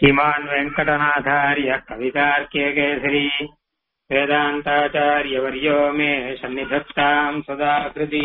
श्रीमान् वेङ्कटनाथार्य कवितार्क्यकेसरी वेदान्ताचार्यवर्यो मे सन्निधत्ताम् सदा कृति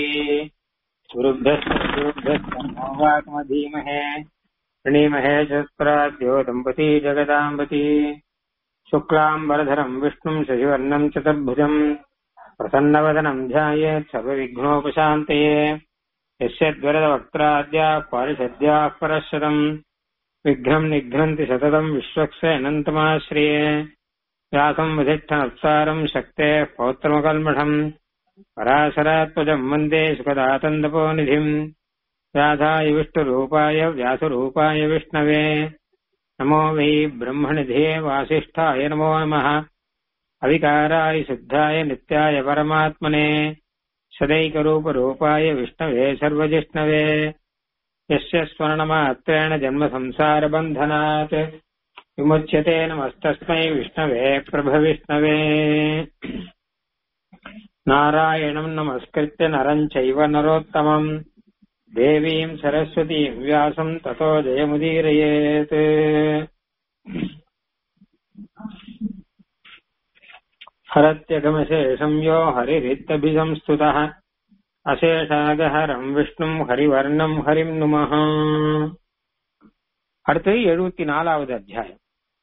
गुरुभ्यस्तमधीमहे प्रणीमहे शस्त्राद्यो दम्पती जगदाम्बती शुक्लाम् वरधरम् विष्णुम् शशिवर्णम् चतुर्भुजम् प्रसन्नवदनम् ध्यायेत् सर्वविघ्नोपशान्तये यस्यद्वरदवक्त्राद्याः पारिषद्याः परशतम् विघ्नम् निघ्नन्ति सततम् विश्वक्स्य अनन्तमाश्रिये व्यासम् विधिष्ठनत्सारम् शक्तेः पौत्रमकल्मषम् पराशरात्मजम् वन्दे सुखदातन्दपोनिधिम् व्याधाय विष्णुरूपाय व्यासरूपाय विष्णवे नमो वै ब्रह्मनिधे वासिष्ठाय नमो नमः अविकाराय शुद्धाय नित्याय परमात्मने सदैकरूपरूपाय विष्णवे सर्वजिष्णवे यस्य स्मरणमात्रेण जन्मसंसारबन्धनात् विमुच्यते नमस्तस्मै विष्णवे प्रभविष्णवे नारायणम् नमस्कृत्य नरम् चैव नरोत्तमम् देवीम् सरस्वतीम् व्यासम् ततो जयमुदीरयेत् हरत्यगमशेषम् यो हरिरित्यभिसंस्तुतः அசேஷாகஹரம் விஷ்ணும் ஹரிவர்ணம் ஹரிம் நுமஹ அடுத்தது எழுபத்தி நாலாவது அத்தியாயம்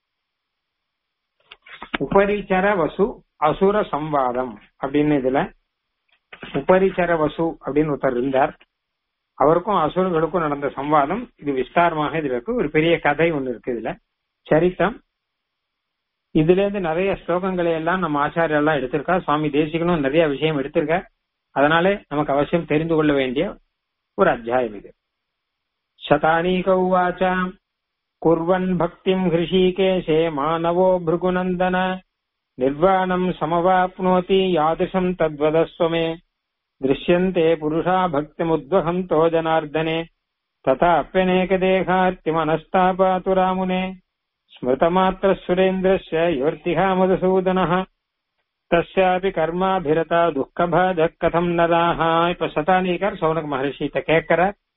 உபரிச்சர வசு அசுர சம்வாதம் அப்படின்னு இதுல உபரிச்சர வசு அப்படின்னு ஒருத்தர் இருந்தார் அவருக்கும் அசுரர்களுக்கும் நடந்த சம்வாதம் இது விஸ்தாரமாக இதுல இருக்கு ஒரு பெரிய கதை ஒண்ணு இருக்கு இதுல சரித்தம் இதுல இருந்து நிறைய ஸ்லோகங்களை எல்லாம் நம்ம ஆச்சாரியெல்லாம் எடுத்திருக்கா சுவாமி தேசிகனும் நிறைய விஷயம் எடுத்திருக்க அதனாலே நமக்கு அவசியம் தெரிந்து கொள்ள வேண்டிய ஒரு அத்தியாயம் இது சதானீக உவாச்ச குர்வன் பக்திம் ஹிருஷிகேஷே மாணவோ பிருகுநந்தன நிர்வாணம் சமவாப்னோதி யாதிருஷம் தத்வதஸ்வமே दृश्यन्ते पुरुषा भक्तिमुद्वहन्तो जनार्दने तथाप्यनेकदेहार्तिमनस्तापातु रामुने स्मृतमात्रः सुरेन्द्रस्य योर्तिहा मधुसूदनः தஸ்யாபி கர்மாபிரதா துக்கபாஜ கதம் நராஹா இப்ப சதானிகர் சௌனக் மகர்ஷிட்ட கேட்கிற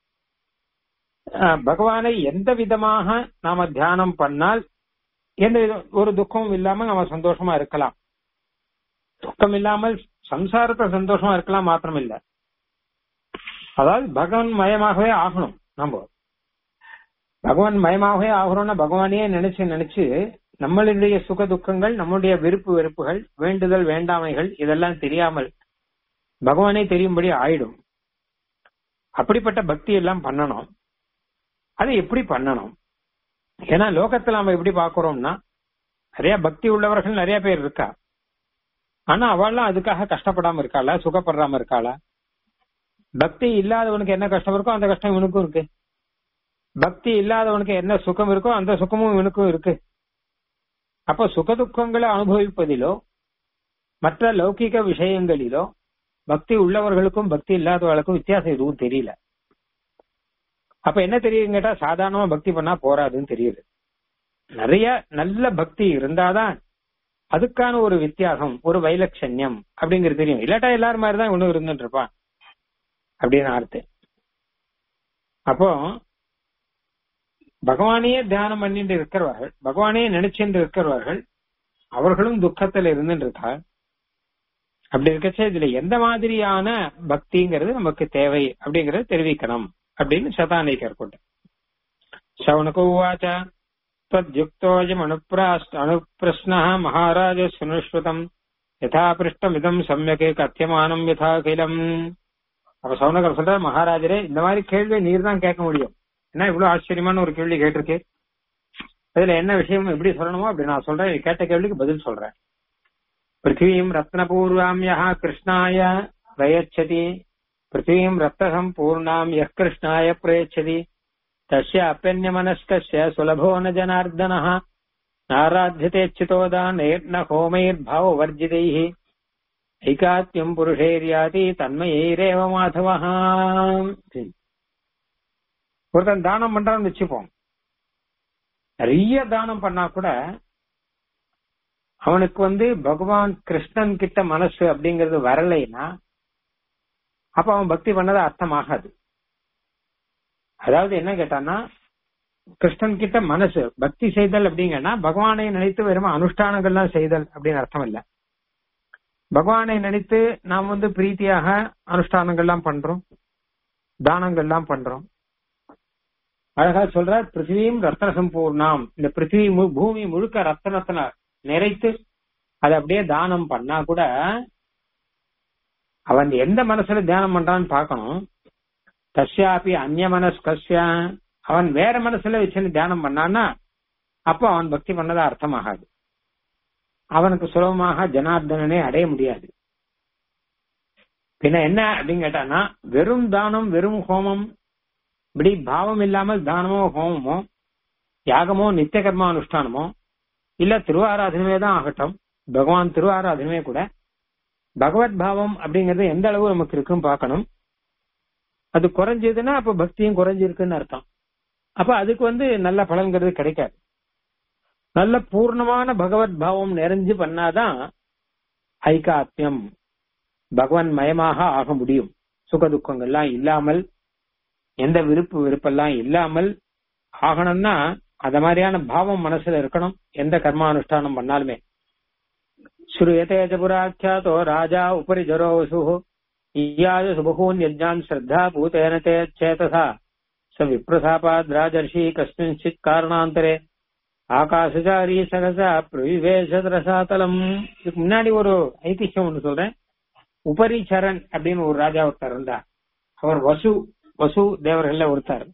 பகவானை எந்த விதமாக நாம தியானம் பண்ணால் எந்த ஒரு துக்கமும் இல்லாமல் நம்ம சந்தோஷமா இருக்கலாம் துக்கம் இல்லாமல் சம்சாரத்தை சந்தோஷமா இருக்கலாம் மாத்திரம் இல்ல அதாவது பகவான் மயமாகவே ஆகணும் நம்ம பகவான் மயமாகவே ஆகணும்னா பகவானையே நினைச்சு நினைச்சு நம்மளுடைய சுக துக்கங்கள் நம்முடைய விருப்பு வெறுப்புகள் வேண்டுதல் வேண்டாமைகள் இதெல்லாம் தெரியாமல் பகவானே தெரியும்படி ஆயிடும் அப்படிப்பட்ட பக்தி எல்லாம் பண்ணணும் அதை எப்படி பண்ணணும் ஏன்னா லோகத்துல நம்ம எப்படி பாக்குறோம்னா நிறைய பக்தி உள்ளவர்கள் நிறைய பேர் இருக்கா ஆனா அவள்லாம் அதுக்காக கஷ்டப்படாம இருக்காளா சுகப்படுறாம இருக்காளா பக்தி இல்லாதவனுக்கு என்ன கஷ்டம் இருக்கோ அந்த கஷ்டம் இவனுக்கும் இருக்கு பக்தி இல்லாதவனுக்கு என்ன சுகம் இருக்கோ அந்த சுகமும் இவனுக்கும் இருக்கு அப்ப சுகதுக்கங்களை அனுபவிப்பதிலோ மற்ற லௌகிக விஷயங்களிலோ பக்தி உள்ளவர்களுக்கும் பக்தி இல்லாதவர்களுக்கும் வித்தியாசம் எதுவும் தெரியல அப்ப என்ன தெரியும் கேட்டா சாதாரணமா பக்தி பண்ணா போராதுன்னு தெரியுது நிறைய நல்ல பக்தி இருந்தாதான் அதுக்கான ஒரு வித்தியாசம் ஒரு வைலட்சண்யம் அப்படிங்கிறது தெரியும் இல்லாட்டா எல்லாரும் மாதிரிதான் ஒண்ணு இருந்துட்டு இருப்பான் அப்படின்னு அர்த்தம் அப்போ பகவானையே தியானம் பண்ணிட்டு இருக்கிறவர்கள் பகவானையே நினைச்சுட்டு இருக்கிறவர்கள் அவர்களும் துக்கத்துல இருந்துட்டு இருக்கா அப்படி இருக்கச்சே இதுல எந்த மாதிரியான பக்திங்கிறது நமக்கு தேவை அப்படிங்கறத தெரிவிக்கணும் அப்படின்னு சதானிகர் கொண்டு சவுனக உவாச்ச தத்யுக்தோஜம் அனுப்பிராஸ்ட் அனுப்பிரஸ்ன மகாராஜ சுனுஸ்ருதம் யதா பிருஷ்டமிதம் சமயக்கு கத்தியமானம் யதா கிலம் அப்ப சவுனகர் சொல்ற மகாராஜரே இந்த மாதிரி கேள்வி நீர் தான் கேட்க முடியும் என்ன இவ்வளவு ஆச்சரியமான ஒரு கேள்வி கேட்டிருக்கு அதுல என்ன விஷயம் எப்படி சொல்லணுமோ அப்படி நான் சொல்றேன் கேட்ட கேள்விக்கு பதில் சொல்றேன் பிருத்திவீம் ரத்னபூர்வாம் யா கிருஷ்ணாய பிரயச்சதி பிருத்திவீம் ரத்தகம் பூர்ணாம் யः கிருஷ்ணாய பிரயச்சதி தஸ்ய அப்பியன்யமனஸ்கஸ்ய சுலபோ ந ஜனார்தனः நாராத்தியதேச்சிதோதானேர்ன ஹோமைர்பாவவர்ஜிதைः ஐகாத்தியம் புருஷேரியாதி தன்மயைரேவ மாதவः ஒருத்தன் தானம் பண்றான்னு வச்சுப்போம் நிறைய தானம் பண்ணா கூட அவனுக்கு வந்து பகவான் கிருஷ்ணன் கிட்ட மனசு அப்படிங்கறது வரலைன்னா அப்ப அவன் பக்தி பண்ணது அர்த்தமாகாது அதாவது என்ன கேட்டான்னா கிருஷ்ணன் கிட்ட மனசு பக்தி செய்தல் அப்படிங்கன்னா பகவானை நினைத்து வெறும் அனுஷ்டானங்கள்லாம் செய்தல் அப்படின்னு அர்த்தம் இல்ல பகவானை நினைத்து நாம் வந்து பிரீத்தியாக அனுஷ்டானங்கள்லாம் பண்றோம் தானங்கள்லாம் பண்றோம் அழகா சொல்ற பிருத்திவியும் ரத்ன சம்பூர்ணாம் இந்த பிருத்திவி மு- பூமி முழுக்க ரத்தனத்தின நிறைத்து அதை அப்படியே தானம் பண்ணா கூட அவன் எந்த மனசுல தியானம் பண்றான்னு பார்க்கணும் தஸ்யாபி அந்நிய மனஸ்கஸ்ய அவன் வேற மனசுல வச்சு தியானம் பண்ணான்னா அப்போ அவன் பக்தி பண்ணதா அர்த்தமாகாது அவனுக்கு சுலபமாக ஜனார்தனனே அடைய முடியாது பின்ன என்ன அப்படின்னு கேட்டானா வெறும் தானம் வெறும் ஹோமம் இப்படி பாவம் இல்லாமல் தானமோ ஹோமமோ யாகமோ நித்திய கர்மா அனுஷ்டானமோ இல்ல திருவாராதனமே தான் ஆகட்டும் பகவான் திருவாராதனமே கூட பகவத் பாவம் அப்படிங்கறது எந்த அளவு நமக்கு இருக்குன்னு பார்க்கணும் அது குறைஞ்சதுன்னா அப்ப பக்தியும் குறைஞ்சிருக்குன்னு அர்த்தம் அப்ப அதுக்கு வந்து நல்ல பலன்கிறது கிடைக்காது நல்ல பூர்ணமான பகவத் பாவம் நிறைஞ்சு பண்ணாதான் ஐகாத்மியம் பகவான் மயமாக ஆக முடியும் சுக துக்கங்கள்லாம் இல்லாமல் எந்த விருப்பு வெறுப்பெல்லாம் இல்லாமல் ஆகணும்னா அத மாதிரியான பாவம் மனசுல இருக்கணும் எந்த கர்மானுஷ்டானம் பண்ணாலுமே ஸ்ரூயதே ச புராख्यातो ராஜா உபரி ஜரோ வசுः ஈயாய சுபகூன் யஜ்ஞான் ஸ்ரத்தா பூதேன தே சேதசா ச விப்ரசாபாத் ராஜர்ஷி கஸ்மின்சித் காரணாந்தரே ஆகாசசாரி சகசா பிரவிவேசத் ரசாதலம் இதுக்கு முன்னாடி ஒரு ஐதிஹ்யம் ஒண்ணு சொல்றேன் உபரி சரண் அப்படின்னு ஒரு ராஜா ஒருத்தர் இருந்தார் அவர் வசு வசு தேவர்கள்ல ஒருத்தர்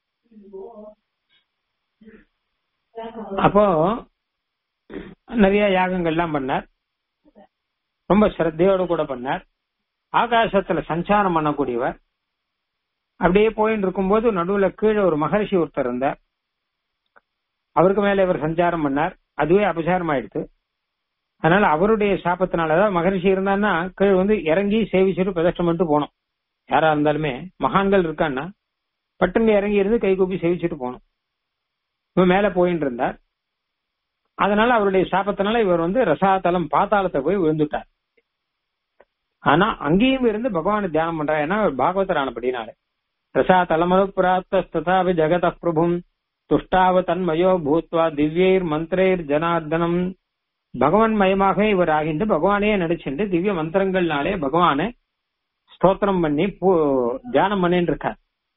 அப்போ நிறைய யாகங்கள்லாம் பண்ணார் ரொம்ப ஸ்ரத்தையோடு கூட பண்ணார் ஆகாசத்துல சஞ்சாரம் பண்ணக்கூடியவர் அப்படியே போயின்னு இருக்கும்போது நடுவுல கீழே ஒரு மகரிஷி ஒருத்தர் இருந்தார் அவருக்கு மேல இவர் சஞ்சாரம் பண்ணார் அதுவே அபசாரம் ஆயிடுத்து அதனால அவருடைய சாபத்தினால அதாவது மகரிஷி இருந்தான்னா கீழே வந்து இறங்கி சேவிச்சுட்டு பிரதட்சம் பண்ணிட்டு போனோம் யாரா இருந்தாலுமே மகான்கள் இருக்கான்னா பட்டுன்னு இறங்கி இருந்து கை கூப்பி சேவிச்சுட்டு போனோம் இவன் மேல போயின்னு இருந்தார் அதனால அவருடைய சாபத்தினால இவர் வந்து ரசாதலம் பாத்தாளத்தை போய் விழுந்துட்டார் ஆனா அங்கேயும் இருந்து பகவானை தியானம் பண்றார் ஏன்னா அவர் பாகவதர் ஆனபடினால ரசாதலமனு பிராப்தஸ்ததாபி ஜெகத பிரபும் துஷ்டாவ தன்மயோ பூத்வா திவ்யைர் மந்திரைர் ஜனார்தனம் பகவான் மயமாக இவர் ஆகிண்டு பகவானே நடிச்சுண்டு திவ்ய மந்திரங்கள்னாலே பகவானை ஸ்தோத்திரம் பண்ணி பூ தியானம் பண்ணிட்டு இருக்கார்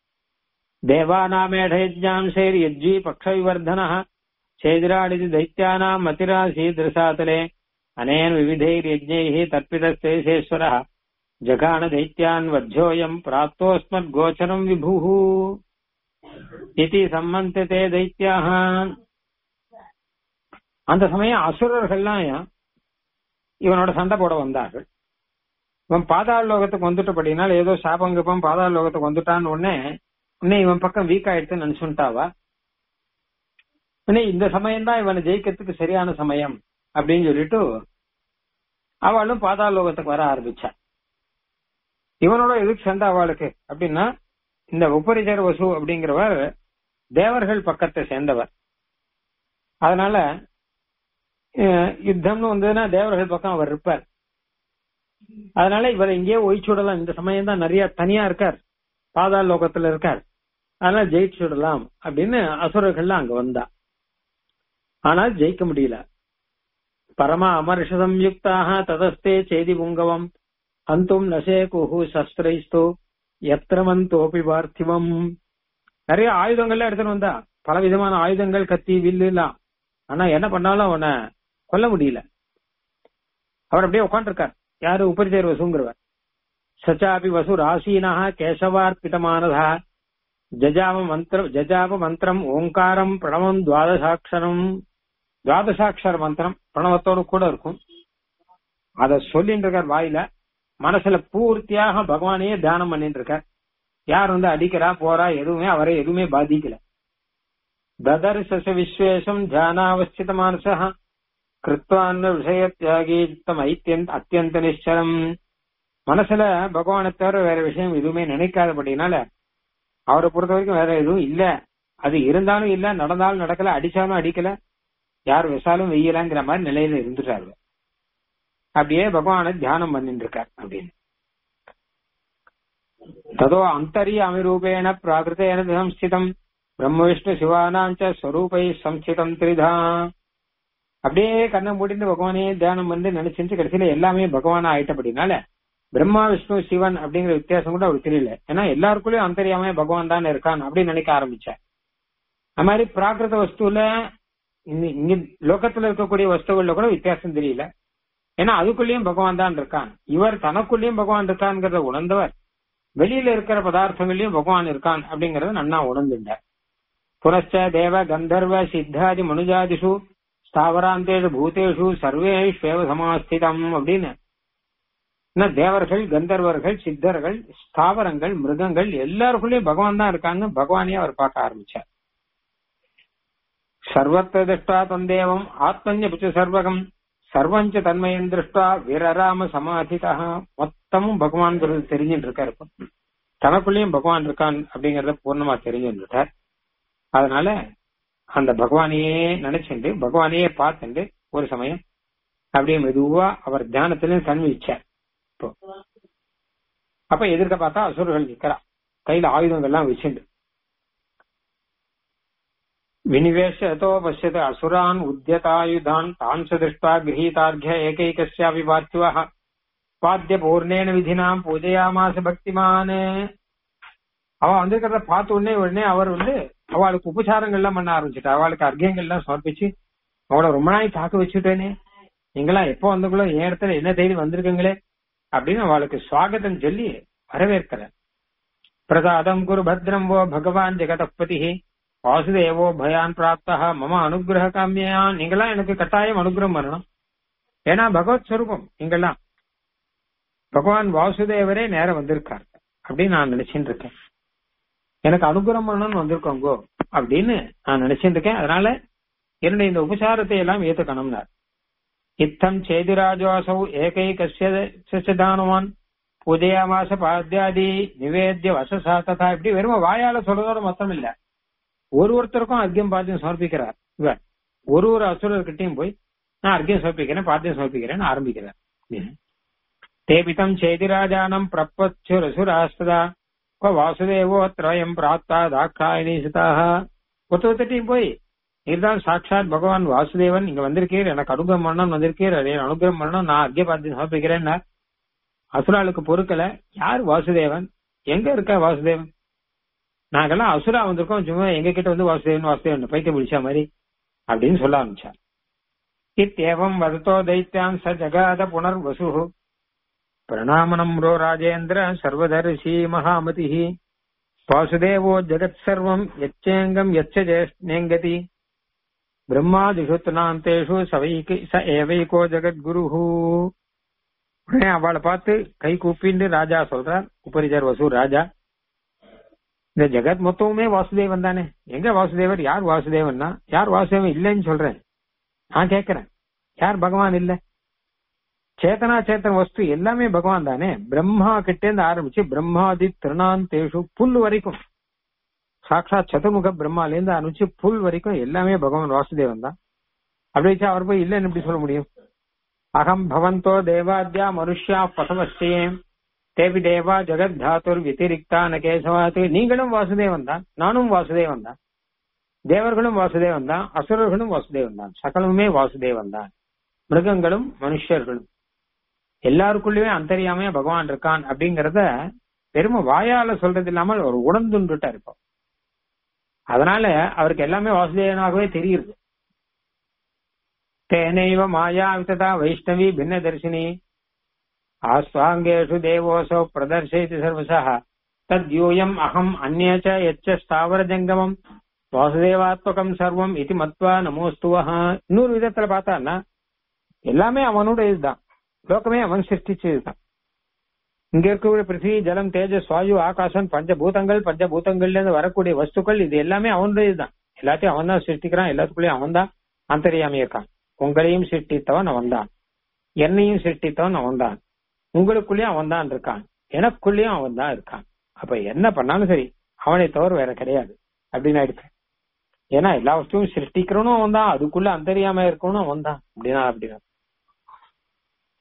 தேவானாமேடயஜாம்சேர் யஜ்ஜி பக்ஷ விவர்தன சேதிராடிதி தைத்தியானாம் மதிராசீதிரசாதலே அனேன் விவிதைர்யஜ்ஞைः தற்பிதஸ்தேசேஸ்வரः ஜகான தைத்தியான் வத்தியோயம் பிராப்தோஸ்மத் கோச்சரம் விபுः இதி சம்மந்ததே தைத்தியாக அந்த சமயம் அசுரர்கள்லாம் இவனோட சண்டை போட வந்தார்கள் இவன் பாதாள லோகத்துக்கு வந்துட்டபடினால் ஏதோ சாபங்கப்பம் பாதாள லோகத்துக்கு வந்துட்டான்னு உடனே உடனே இவன் பக்கம் வீக் ஆயிடுச்சுன்னு நினைச்சுட்டாவா உடனே இந்த சமயம் தான் இவனை ஜெயிக்கிறதுக்கு சரியான சமயம் அப்படின்னு சொல்லிட்டு அவளும் பாதாள லோகத்துக்கு வர ஆரம்பிச்சா இவனோட எதுக்கு சண்டை அவளுக்கு அப்படின்னா இந்த உபரிஜர் வசு அப்படிங்கிறவர் தேவர்கள் பக்கத்தை சேர்ந்தவர் அதனால அஹ், யுத்தம்னு வந்ததுன்னா தேவர்கள் பக்கம் அவர் இருப்பார் அதனால இவரை இங்கேயே ஒழிச்சுடலாம் இந்த சமயம் தான் நிறைய தனியா இருக்கார் பாதாள லோகத்துல இருக்கார் அதனால ஜெயிச்சுடலாம் அப்படின்னு அசுரர்கள்லாம் அங்க வந்தா ஆனால் ஜெயிக்க முடியல பரம அமர்ஷ சம்யுக்தாக ததஸ்தே சேதி புங்கவம் அந்தும் நசே குஹு சஸ்திரைஸ்தோ எத்திரமந்தோபி பார்த்திவம் நிறைய ஆயுதங்கள்லாம் எடுத்துட்டு வந்தா பல விதமான ஆயுதங்கள் கத்தி வில்லு எல்லாம் ஆனா என்ன பண்ணாலும் அவனை கொல்ல முடியல அவர் அப்படியே உட்காந்துருக்கார் யாரு உபரிதேர் வசுங்கிறவர் சச்சாபி வசு ராசீனஹ கேசவார்ப்பிதமானதா ஜஜாம மந்திரம் ஜஜாப மந்திரம் ஓங்காரம் பிரணவம் துவாதசாட்சரம் துவாதசாட்சர மந்திரம் பிரணவத்தோடு கூட இருக்கும் அத சொல்லிட்டு இருக்கார் வாயில மனசுல பூர்த்தியாக பகவானையே தியானம் பண்ணிட்டு இருக்கார் யார் வந்து அடிக்கிறா போறா எதுவுமே அவரை எதுவுமே பாதிக்கல ததர்சச விஸ்வேஷம் தியானாவஸ்தித மானசா கிருத்வான்ன விஷய தியாகித்தம் ஐத்தியந்த் அத்தியந்த நிச்சலம் மனசுல பகவானை தவிர வேற விஷயம் எதுவுமே நினைக்காதபடினால அவரை பொறுத்த வரைக்கும் வேற எதுவும் இல்ல அது இருந்தாலும் இல்ல நடந்தாலும் நடக்கல அடிச்சாலும் அடிக்கல யார் விசாலும் வெய்யலாங்கிற மாதிரி நிலையில இருந்துட்டாரு அப்படியே பகவானை தியானம் பண்ணிட்டு இருக்கார் அப்படின்னு ததோ அந்தரிய அமிரூபேண பிராகிருத்தேன சம்ஸ்திதம் பிரம்ம விஷ்ணு சிவானாஞ்ச ஸ்வரூபை சம்ஸ்திதம் திரிதா அப்படியே கண்ணை மூடிட்டு பகவானே தியானம் வந்து நினைச்சிட்டு கடைசியில எல்லாமே பகவானா ஆயிட்டபடினால பிரம்மா விஷ்ணு சிவன் அப்படிங்கிற வித்தியாசம் கூட அவருக்கு தெரியல ஏன்னா எல்லாருக்குள்ளயும் அந்தரியாமே பகவான் தான் இருக்கான் அப்படின்னு நினைக்க ஆரம்பிச்சேன் அது மாதிரி பிராகிருத வஸ்துல இங்க- இங்க லோகத்துல இருக்கக்கூடிய வஸ்துகள்ல கூட வித்தியாசம் தெரியல ஏன்னா அதுக்குள்ளேயும் பகவான் தான் இருக்கான் இவர் தனக்குள்ளேயும் பகவான் இருக்கான்ங்கிறத உணர்ந்தவர் வெளியில இருக்கிற பதார்த்தங்களையும் பகவான் இருக்கான் அப்படிங்கறத நன்னா உணர்ந்துட்டார் புனச்ச தேவ கந்தர்வ சித்தாதி மனுஜாதிஷு ஸ்தாவராந்தேஷு பூதேஷு சர்வேஷ்வேவ சமாஸ்திதம் அப்படின்னு என்ன தேவர்கள் கந்தர்வர்கள் சித்தர்கள் ஸ்தாவரங்கள் மிருகங்கள் எல்லாருக்குள்ளயும் பகவான் தான் இருக்கான்னு பகவானே அவர் பார்க்க ஆரம்பிச்சார் சர்வத்திர திருஷ்டா தந்தேவம் ஆத்மஞ்ச பிச்சு சர்வகம் சர்வஞ்ச தன்மயம் திருஷ்டா வீரராம சமாதிதா மொத்தமும் பகவான் தெரிஞ்சுட்டு இருக்காரு இப்போ. தனக்குள்ளேயும் பகவான் இருக்கான் அப்படிங்கறத பூர்ணமா தெரிஞ்சுட்டார் அதனால அந்த பகவானையே நினைச்சுண்டு பகவானையே பார்த்துண்டு ஒரு சமயம் அப்படியே மெதுவா அவர் தியானத்திலும் கண் விழிச்சார் இப்போ அப்ப எதிர்க்க பார்த்தா அசுரர்கள் நிக்கிறா கையில ஆயுதங்கள்லாம் வச்சுண்டு வினிவேஷதோ பசியது அசுரான் உத்தியதாயுதான் தான் திருஷ்டா கிரகீதார்கிய ஏகைகஸ்யாபி பார்த்திவः பாத்திய பூர்ணேன விதினாம் பூஜையாமாச பக்திமான் அவன் வந்திருக்கிறத பார்த்த உடனே உடனே அவர் வந்து அவளுக்கு உபசாரங்கள்லாம் பண்ண ஆரம்பிச்சுட்டா அவளுக்கு அர்க்கியங்கள்லாம் சமர்ப்பிச்சு அவளை ரொம்ப நாள் தாக்க வச்சுட்டேனே நீங்களாம் எப்போ வந்தங்களோ என் இடத்துல என்ன தேடி வந்திருக்கீங்களே அப்படின்னு அவளுக்கு சுவாகதம் சொல்லி வரவேற்கிற பிரசாதம் குரு பத்ரம் வோ பகவான் ஜெகதபதி வாசுதேவோ பயான் பிராப்தா மம அனுகிரக காமியா நீங்களாம் எனக்கு கட்டாயம் அனுகிரகம் பண்ணணும் ஏன்னா பகவத் ஸ்வரூபம் நீங்கெல்லாம் பகவான் வாசுதேவரே நேரம் வந்திருக்காரு அப்படின்னு நான் நினைச்சுட்டு இருக்கேன் எனக்கு அனுகிரகம் பண்ணணும்னு வந்திருக்கோங்கோ அப்படின்னு நான் நினைச்சுட்டு இருக்கேன் அதனால என்னுடைய இந்த உபசாரத்தை எல்லாம் ஏத்துக்கணும்னார் இத்தம் சேதிராஜாசௌ ஏகைகசிய தானவான் பூஜையாமாச பாத்தியாதி நிவேத்திய வசசா ததா இப்படி வெறும் வாயால சொல்றதோட மொத்தம் இல்ல ஒரு ஒருத்தருக்கும் அர்க்கியம் பாத்தியம் சமர்ப்பிக்கிறார் இவர் ஒரு ஒரு அசுரர்கிட்டையும் போய் நான் அர்க்கியம் சமர்ப்பிக்கிறேன் பாத்தியம் சமர்ப்பிக்கிறேன்னு ஆரம்பிக்கிறார் தேபிதம் சேதிராஜானம் பிரப்பச்சுரசுராஸ்ததா கோ வாசுதேவோ திரயம் பிராப்தா தாக்காயினி சிதாக ஒருத்த ஒருத்தட்டையும் போய் நீர்தான் சாட்சாத் பகவான் வாசுதேவன் இங்க வந்திருக்கீர் எனக்கு அனுகிரம் பண்ணணும் வந்திருக்கீர் அதே அனுகிரம் பண்ணணும் நான் அர்க்கிய பாத்தியம் சமர்ப்பிக்கிறேன்னா அசுராளுக்கு பொறுக்கல யார் வாசுதேவன் எங்க இருக்க வாசுதேவன் நாங்கெல்லாம் அசுரா வந்திருக்கோம் சும்மா எங்க கிட்ட வந்து வாசுதேவன் வாசுதேவன் பைத்தியம் பிடிச்ச மாதிரி அப்படின்னு சொல்ல ஆரம்பிச்சார் இத்தேவம் வதத்தோ தைத்யான் ச ஜகாத புனர் வசு பிரணாமனம் ரோ ராஜேந்திர சர்வதர்ஷி மகாமதி வாசுதேவோ ஜெகத் சர்வம் எச்சேங்கம் எச்ச ஜேஷ்ணேங்கதி பிரம்மாதிஷுத்னாந்தேஷு சவைக்கு ச ஏவைகோ ஜெகத்குரு உடனே அவளை பார்த்து கை கூப்பிண்டு ராஜா சொல்றார் உபரிஜர் வசு ராஜா இந்த ஜெகத் மொத்தமுமே வாசுதேவன் தானே எங்க வாசுதேவர் யார் வாசுதேவன்னா யார் வாசுதேவன் இல்லைன்னு சொல்றேன் நான் கேட்கிறேன் யார் பகவான் இல்ல சேத்தனா சேத்தன வஸ்து எல்லாமே பகவான் தானே பிரம்மா கிட்டே இருந்து ஆரம்பிச்சு பிரம்மாதி திருநாந்தேஷு புல் வரைக்கும் சாட்சாத் சதுர்முக பிரம்மால இருந்து ஆரம்பிச்சு புல் வரைக்கும் எல்லாமே பகவான் வாசுதேவன் தான் அப்படி வச்சா அவர் போய் இல்லைன்னு எப்படி சொல்ல முடியும் அகம் பவந்தோ தேவாத்யா மனுஷ்யா பசவஸ்தேம் தேவி தேவா ஜெகத் தாத்துர் விதிரிக்தா நகேசவாத் நீங்களும் வாசுதேவன் தான் நானும் வாசுதேவன் தான் தேவர்களும் வாசுதேவன் தான் அசுரர்களும் வாசுதேவன் தான் சகலமுமே வாசுதேவன் தான் மிருகங்களும் மனுஷர்களும் எல்லாருக்குள்ளயுமே அந்தரியாமையா பகவான் இருக்கான் அப்படிங்கறத பெருமை வாயால சொல்றது இல்லாமல் ஒரு உணர்ந்துட்டார் இருப்போம் அதனால அவருக்கு எல்லாமே வாசுதேவனாகவே தெரியுது தேனைவ மாயா விததா வைஷ்ணவி பின்ன தர்ஷினி ஆஸ்வாங்கேஷு தேவோசோ பிரதர்சயதி சர்வசா தத்யூயம் அகம் அந்நே ச எச்ச ஸ்தாவர ஜங்கமம் வாசுதேவாத்மகம் சர்வம் இது மத்வா நமோஸ்துவஹா இன்னொரு விதத்துல பார்த்தான்னா எல்லாமே அவனோட இதுதான் லோகமே அவன் சிருஷ்டிச்சதுதான் இங்க இருக்கக்கூடிய பிருத்திவி ஜலம் தேஜஸ் வாயு ஆகாசம் பஞ்சபூதங்கள் பஞ்சபூதங்கள்ல இருந்து வரக்கூடிய வஸ்துக்கள் இது எல்லாமே அவனுடைய இதுதான் எல்லாத்தையும் அவன் தான் சிருஷ்டிக்கிறான் எல்லாத்துக்குள்ளயும் அவன் தான் அந்தரியாமி இருக்கான் உங்களையும் சிருஷ்டித்தவன் அவன் தான் என்னையும் சிருஷ்டித்தவன் அவன் தான் உங்களுக்குள்ளேயும் அவன் தான் இருக்கான் எனக்குள்ளேயும் அவன் தான் இருக்கான் அப்ப என்ன பண்ணாலும் சரி அவனை தவிர வேற கிடையாது அப்படின்னு ஆயிடுச்சு ஏன்னா எல்லா வஸ்துவும் சிருஷ்டிக்கிறவனும் அவன் தான் அதுக்குள்ள அந்தரியாம இருக்கணும் அவன் தான் அப்படின்னா அப்படின்னா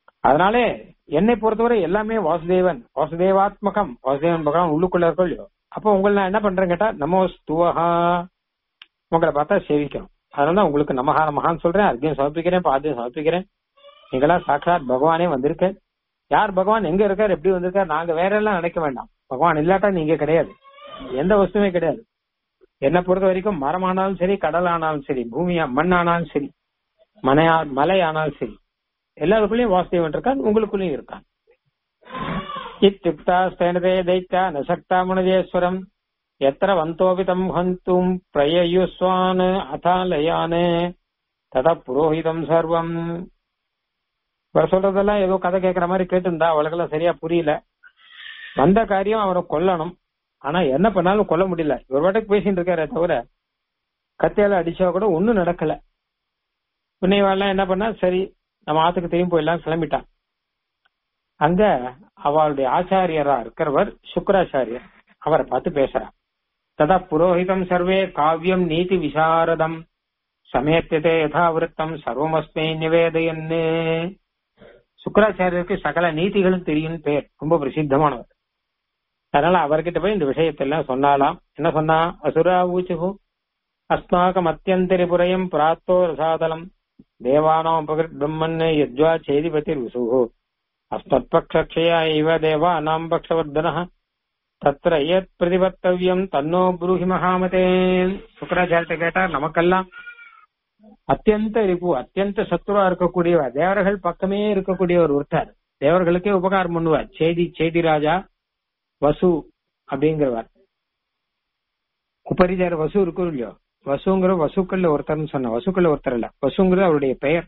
அதனாலே என்னை பொறுத்தவரை எல்லாமே வாசுதேவன் வாசுதேவாத்மகம் வாசுதேவன் பகவான் உள்ளுக்குள்ள இருக்கோ இல்லையோ அப்போ உங்களை நான் என்ன பண்றேன் கேட்டா நமோ ஸ்துவஹா உங்களை பார்த்தா சேவிக்கணும் அதனால உங்களுக்கு நமஹா நமஹான்னு சொல்றேன் அர்க்கியம் சமர்ப்பிக்கிறேன் பாத்தியம் சமர்ப்பிக்கிறேன் நீங்களா சாட்சாத் பகவானே வந்திருக்க யார் பகவான் எங்க இருக்கார் எப்படி வந்திருக்கார் நாங்க வேற எல்லாம் நினைக்க வேண்டாம் பகவான் இல்லாட்டா நீங்க கிடையாது எந்த வஸ்துமே கிடையாது என்னை பொறுத்த வரைக்கும் மரம் ஆனாலும் சரி கடல் ஆனாலும் சரி பூமியா மண் ஆனாலும் சரி மனையா மலை ஆனாலும் சரி எல்லாருக்குள்ளயும் வாசுதேவன் இருக்கான் உங்களுக்குள்ளயும் இருக்கான் இத்தியுக்தா ஸ்தேனதே தைத்தா நசக்தா முனதேஸ்வரம் எத்திர வந்தோபி தம் ஹந்தும் பிரயயுஸ்வான் அதாலயான் தத புரோஹிதம் சர்வம் இவர் சொல்றதெல்லாம் ஏதோ கதை கேட்கற மாதிரி கேட்டிருந்தா அவளுக்கெல்லாம் சரியா புரியல வந்த காரியம் அவரை கொல்லணும் ஆனா என்ன பண்ணாலும் கொல்ல முடியல இவர் பாட்டுக்கு பேசிட்டு இருக்காரே தவிர கத்தியால அடிச்சா கூட ஒண்ணும் நடக்கல புண்ணியவாள்லாம் என்ன பண்ணா சரி நம்ம ஆத்துக்கு திரும்பி போயிடலாம் கிளம்பிட்டான் அங்க அவளுடைய ஆச்சாரியரா இருக்கிறவர் சுக்கராச்சாரியர் அவரை பார்த்து பேசுறார் ததா புரோஹிதம் சர்வே காவியம் நீதி விசாரதம் சமேத்தியதே யதாவிருத்தம் சர்வமஸ்மை நிவேதயன்னு சுக்கராச்சாரியருக்கு சகல நீதிகளும் தெரியும் பேர் ரொம்ப பிரசித்தமானவர் அதனால அவர்கிட்ட போய் இந்த விஷயத்தெல்லாம் சொன்னாலாம் என்ன சொன்னா அசுரா ஊச்சுகு அஸ்மாகம் அத்தியந்தரிபுரயம் பிராத்தோ ரசாதலம் தேவானாம் பகிர் பிரம்மன் யஜ்வா சேதிபதி ருசுகு அஸ்மத்பக்ஷயா இவ தேவானாம் பக்ஷவர்தன தத்திர ஏத் பிரதிபத்தவியம் தன்னோ புரூஹி மகாமதே சுக்கராச்சாரிட்ட கேட்டார் நமக்கெல்லாம் அத்தியந்த ரிப்பு அத்தியந்த சத்துருவா இருக்கக்கூடியவர் தேவர்கள் பக்கமே இருக்கக்கூடியவர் ஒருத்தர் தேவர்களுக்கே உபகாரம் பண்ணுவார் சேதி சேதி ராஜா வசு அப்படிங்கிறவர் உபரிஜார வசு இருக்கும் இல்லையோ வசுங்கிற வசுக்கள்ல ஒருத்தர்னு சொன்ன வசுக்கள்ல ஒருத்தர் இல்ல வசுங்கிறது அவருடைய பெயர்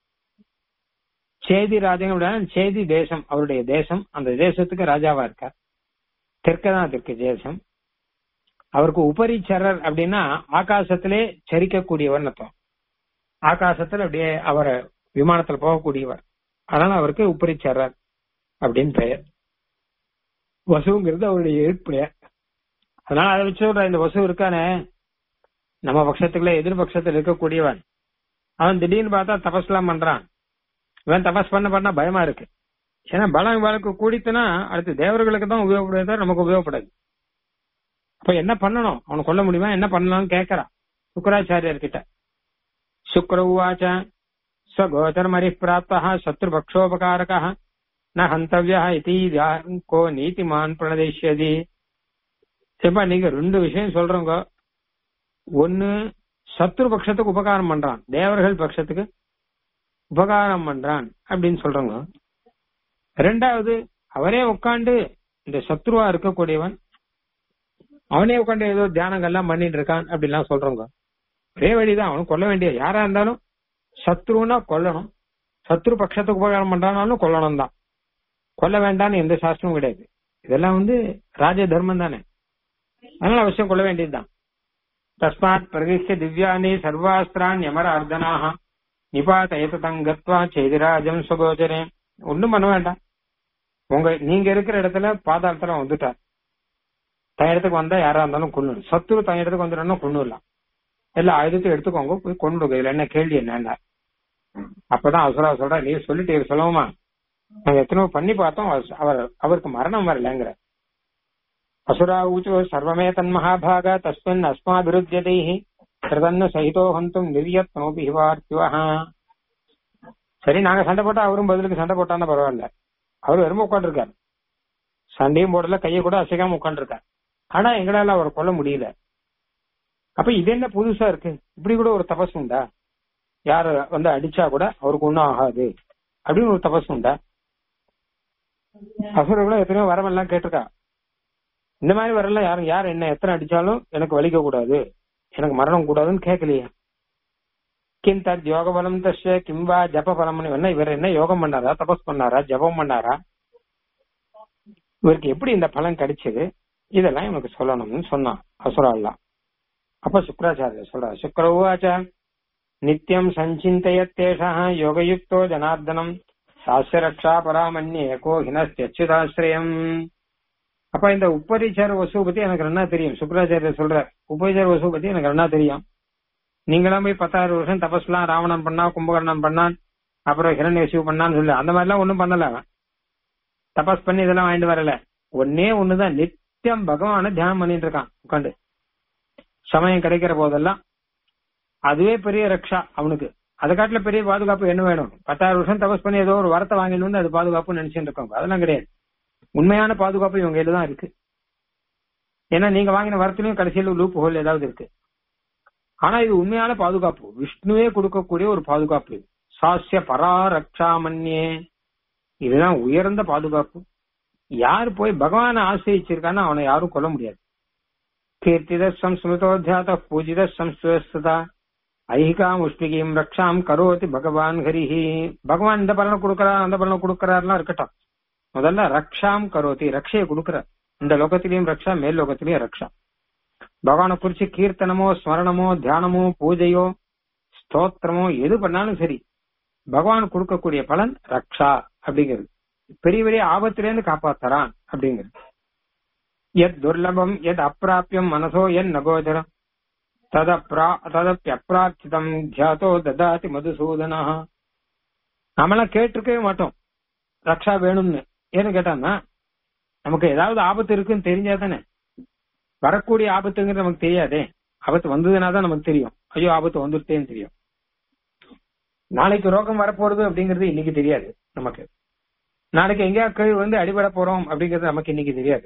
சேதி ராஜங்க அப்படின்னா சேதி தேசம் அவருடைய தேசம் அந்த தேசத்துக்கு ராஜாவா இருக்கார் தெற்கதான் தெற்கு தேசம் அவருக்கு உபரிச்சரர் அப்படின்னா ஆகாசத்திலே சரிக்கக்கூடியவர் அர்த்தம் ஆகாசத்துல அப்படியே அவரை விமானத்துல போகக்கூடியவர் அதனால அவருக்கு உபரிச்சரர் அப்படின்னு பெயர் வசுங்கிறது அவருடைய எதிர்ப்பெயர் அதனால அதை வச்சு சொல்ற இந்த வசு இருக்கானே நம்ம பட்சத்துக்குள்ள எதிர்பட்சத்தில் இருக்கக்கூடியவன் அவன் திடீர்னு பார்த்தா தபஸ்லாம் பண்றான் இவன் தபஸ் பண்ண பண்ணா பயமா இருக்கு ஏன்னா பலம் இவளுக்கு கூடித்துனா அடுத்து தேவர்களுக்கு தான் உபயோகப்படுது நமக்கு உபயோகப்படாது அப்ப என்ன பண்ணணும் அவனை கொல்ல முடியுமா என்ன பண்ணலாம்னு கேட்கறான் சுக்கராச்சாரியர் கிட்ட சுக்கர உவாச்ச ஸ்வகோச்சரமரி பிராப்தா சத்ருபக்ஷோபகாரக ந ஹந்தவியா இதி கோ நீதிமான் பிரணதேஷ்யதி சரிப்பா நீங்க ரெண்டு விஷயம் சொல்றவங்க ஒன்னு சத்ரு பட்சத்துக்கு உபகாரம் பண்றான் தேவர்கள் பட்சத்துக்கு உபகாரம் பண்றான் அப்படின்னு சொல்றவங்க ரெண்டாவது அவரே உட்காந்து இந்த சத்ருவா இருக்கக்கூடியவன் அவனே உட்காந்து ஏதோ தியானங்கள்லாம் பண்ணிட்டு இருக்கான் அப்படிலாம் சொல்றவங்க ஒரே வழிதான் அவனும் கொல்ல வேண்டிய யாரா இருந்தாலும் சத்ருன்னா கொல்லணும் சத்ரு பட்சத்துக்கு உபகாரம் பண்றானாலும் கொல்லணும் தான் கொல்ல வேண்டாம்னு எந்த சாஸ்திரமும் கிடையாது இதெல்லாம் வந்து ராஜ தர்மம் தானே அதனால அவசியம் கொள்ள வேண்டியதுதான் தஸ்மாத் பிரகிஷ்ய திவ்யானி சர்வாஸ்திரான் யமர அர்த்தனாக நிபாத ஏததங் கத்வா செய்திராஜம் சுகோச்சரே ஒண்ணும் பண்ண வேண்டாம் உங்க நீங்க இருக்கிற இடத்துல பாதாளத்துல வந்துட்டார் தன் இடத்துக்கு வந்தா யாரா இருந்தாலும் கொண்டு சத்துரு தன் இடத்துக்கு வந்துடணும் கொண்டுடலாம் எல்லா ஆயுதத்தையும் எடுத்துக்கோங்க போய் கொண்டு இதுல என்ன கேள்வி என்ன அப்பதான் அசுரா சொல்ற நீ சொல்லிட்டு சொல்லவுமா நாங்க எத்தனையோ பண்ணி பார்த்தோம் அவர் அவருக்கு மரணம் வரலங்கிற அசுரா ஊச்சோ சர்வமே தன்மகாபாக தஸ்மின் அஸ்மாபிருத்தியதை கிருதன்னு சகிதோ ஹந்தும் நிர்யத்னோபி ஹிவார்த்திவா சரி நாங்க சண்டை போட்டா அவரும் பதிலுக்கு சண்டை போட்டான்னா பரவாயில்ல அவர் வெறும் உட்காந்துருக்காரு சண்டையும் போடல கையை கூட அசைக்காம உட்காந்துருக்காரு ஆனா எங்களால அவர் கொல்ல முடியல அப்ப இது என்ன புதுசா இருக்கு இப்படி கூட ஒரு தபஸ் உண்டா யார வந்து அடிச்சா கூட அவருக்கு ஒண்ணும் ஆகாது அப்படின்னு ஒரு தபஸ் உண்டா அசுரர்களும் எத்தனையோ வரமெல்லாம் கேட்டிருக்கா இந்த மாதிரி வரல யாரும் யார் என்ன எத்தனை அடிச்சாலும் எனக்கு வலிக்க கூடாது எனக்கு மரணம் கூடாதுன்னு கேட்கலையே கிம் தத் யோக பலம் தஸ்ய கிம்பா ஜப பலம் என்ன இவர் என்ன யோகம் பண்ணாரா தபஸ் பண்ணாரா ஜபம் பண்ணாரா இவருக்கு எப்படி இந்த பலன் கிடைச்சது இதெல்லாம் இவனுக்கு சொல்லணும்னு சொன்னான் அசுரால்லாம் அப்ப சுக்கராச்சாரிய சொல்றார் சுக்கர உவாச்ச நித்தியம் சஞ்சிந்தயத்தேஷா யோகயுக்தோ ஜனார்தனம் சாஸ்ய ரக்ஷா பராமன்யே கோ ஹினஸ்தியச்சுதாசிரயம் அப்ப இந்த உப்பரிச்சார வசு பத்தி எனக்கு என்ன தெரியும் சுக்கராச்சாரியர் சொல்ற உபரிச்சார வசு பத்தி எனக்கு என்ன தெரியும் நீங்களாம் போய் பத்தாயிரம் வருஷம் தபஸ்லாம் ராவணன் பண்ணா கும்பகர்ணன் பண்ணான் அப்புறம் ஹிரண்யசிவ பண்ணான்னு சொல்லு அந்த மாதிரிலாம் ஒண்ணும் பண்ணல அவன் தபஸ் பண்ணி இதெல்லாம் வாங்கிட்டு வரல ஒன்னே ஒண்ணுதான் நித் நித்தியம் பகவான தியானம் பண்ணிட்டு இருக்கான் உட்காந்து சமயம் கிடைக்கிற போதெல்லாம் அதுவே பெரிய ரக்ஷா அவனுக்கு அதை காட்டுல பெரிய பாதுகாப்பு என்ன வேணும் பத்தாயிரம் வருஷம் தபஸ் பண்ணி ஏதோ ஒரு வரத்தை வாங்கிட்டு வந்து அது பாதுகாப்பு நினைச்சுட்டு இருக்கோம் அதெல்லாம் கிடையாது உண்மையான பாதுகாப்பு இவங்க கையில தான் இருக்கு ஏன்னா நீங்க வாங்கின வரத்துலயும் கடைசியில் லூப் ஹோல் ஏதாவது இருக்கு ஆனா இது உண்மையான பாதுகாப்பு விஷ்ணுவே கொடுக்கக்கூடிய ஒரு பாதுகாப்பு இது சாஸ்ய பராரக்ஷாமன்யே இதுதான் உயர்ந்த பாதுகாப்பு யார் போய் பகவானை ஆசிரிச்சிருக்கான்னு அவனை யாரும் கொல்ல முடியாது கீர்த்தித சம்ஸ்மிருதோத்தியாத பூஜித சம்ஸ்கிருதா ஐகிகா முஷ்டிகியும் ரக்ஷாம் கரோதி பகவான் ஹரிஹி பகவான் இந்த பலனை கொடுக்கறார் அந்த பலனை கொடுக்கறாருலாம் இருக்கட்டும் முதல்ல ரக்ஷாம் கரோதி ரக்ஷையை கொடுக்கறார் இந்த லோகத்திலையும் ரக்ஷா மேல் லோகத்திலையும் ரக்ஷா பகவானை குறிச்சு கீர்த்தனமோ ஸ்மரணமோ தியானமோ பூஜையோ ஸ்தோத்திரமோ எது பண்ணாலும் சரி பகவான் கொடுக்கக்கூடிய பலன் ரக்ஷா அப்படிங்கிறது பெரிய பெரிய ஆபத்திலேருந்து காப்பாத்துறான் அப்படிங்கிறது எத் துர்லபம் எத் அப்பிராப்பியம் மனசோ என் நகோதரம் ததப்ரா ததப்பியப்பிரார்த்திதம் தியாதோ ததாதி மதுசூதனா நம்மளாம் கேட்டிருக்கவே மாட்டோம் ரக்ஷா வேணும்னு ஏன்னு கேட்டான்னா நமக்கு ஏதாவது ஆபத்து இருக்குன்னு தெரிஞ்சா தானே வரக்கூடிய ஆபத்துங்கிறது நமக்கு தெரியாதே ஆபத்து வந்ததுன்னா தான் நமக்கு தெரியும் ஐயோ ஆபத்து வந்துருத்தேன்னு தெரியும் நாளைக்கு ரோகம் வரப்போறது அப்படிங்கிறது இன்னைக்கு தெரியாது நமக்கு நாளைக்கு எங்கேயா கீழ் வந்து அடிபட போறோம் அப்படிங்கிறது நமக்கு இன்னைக்கு தெரியாது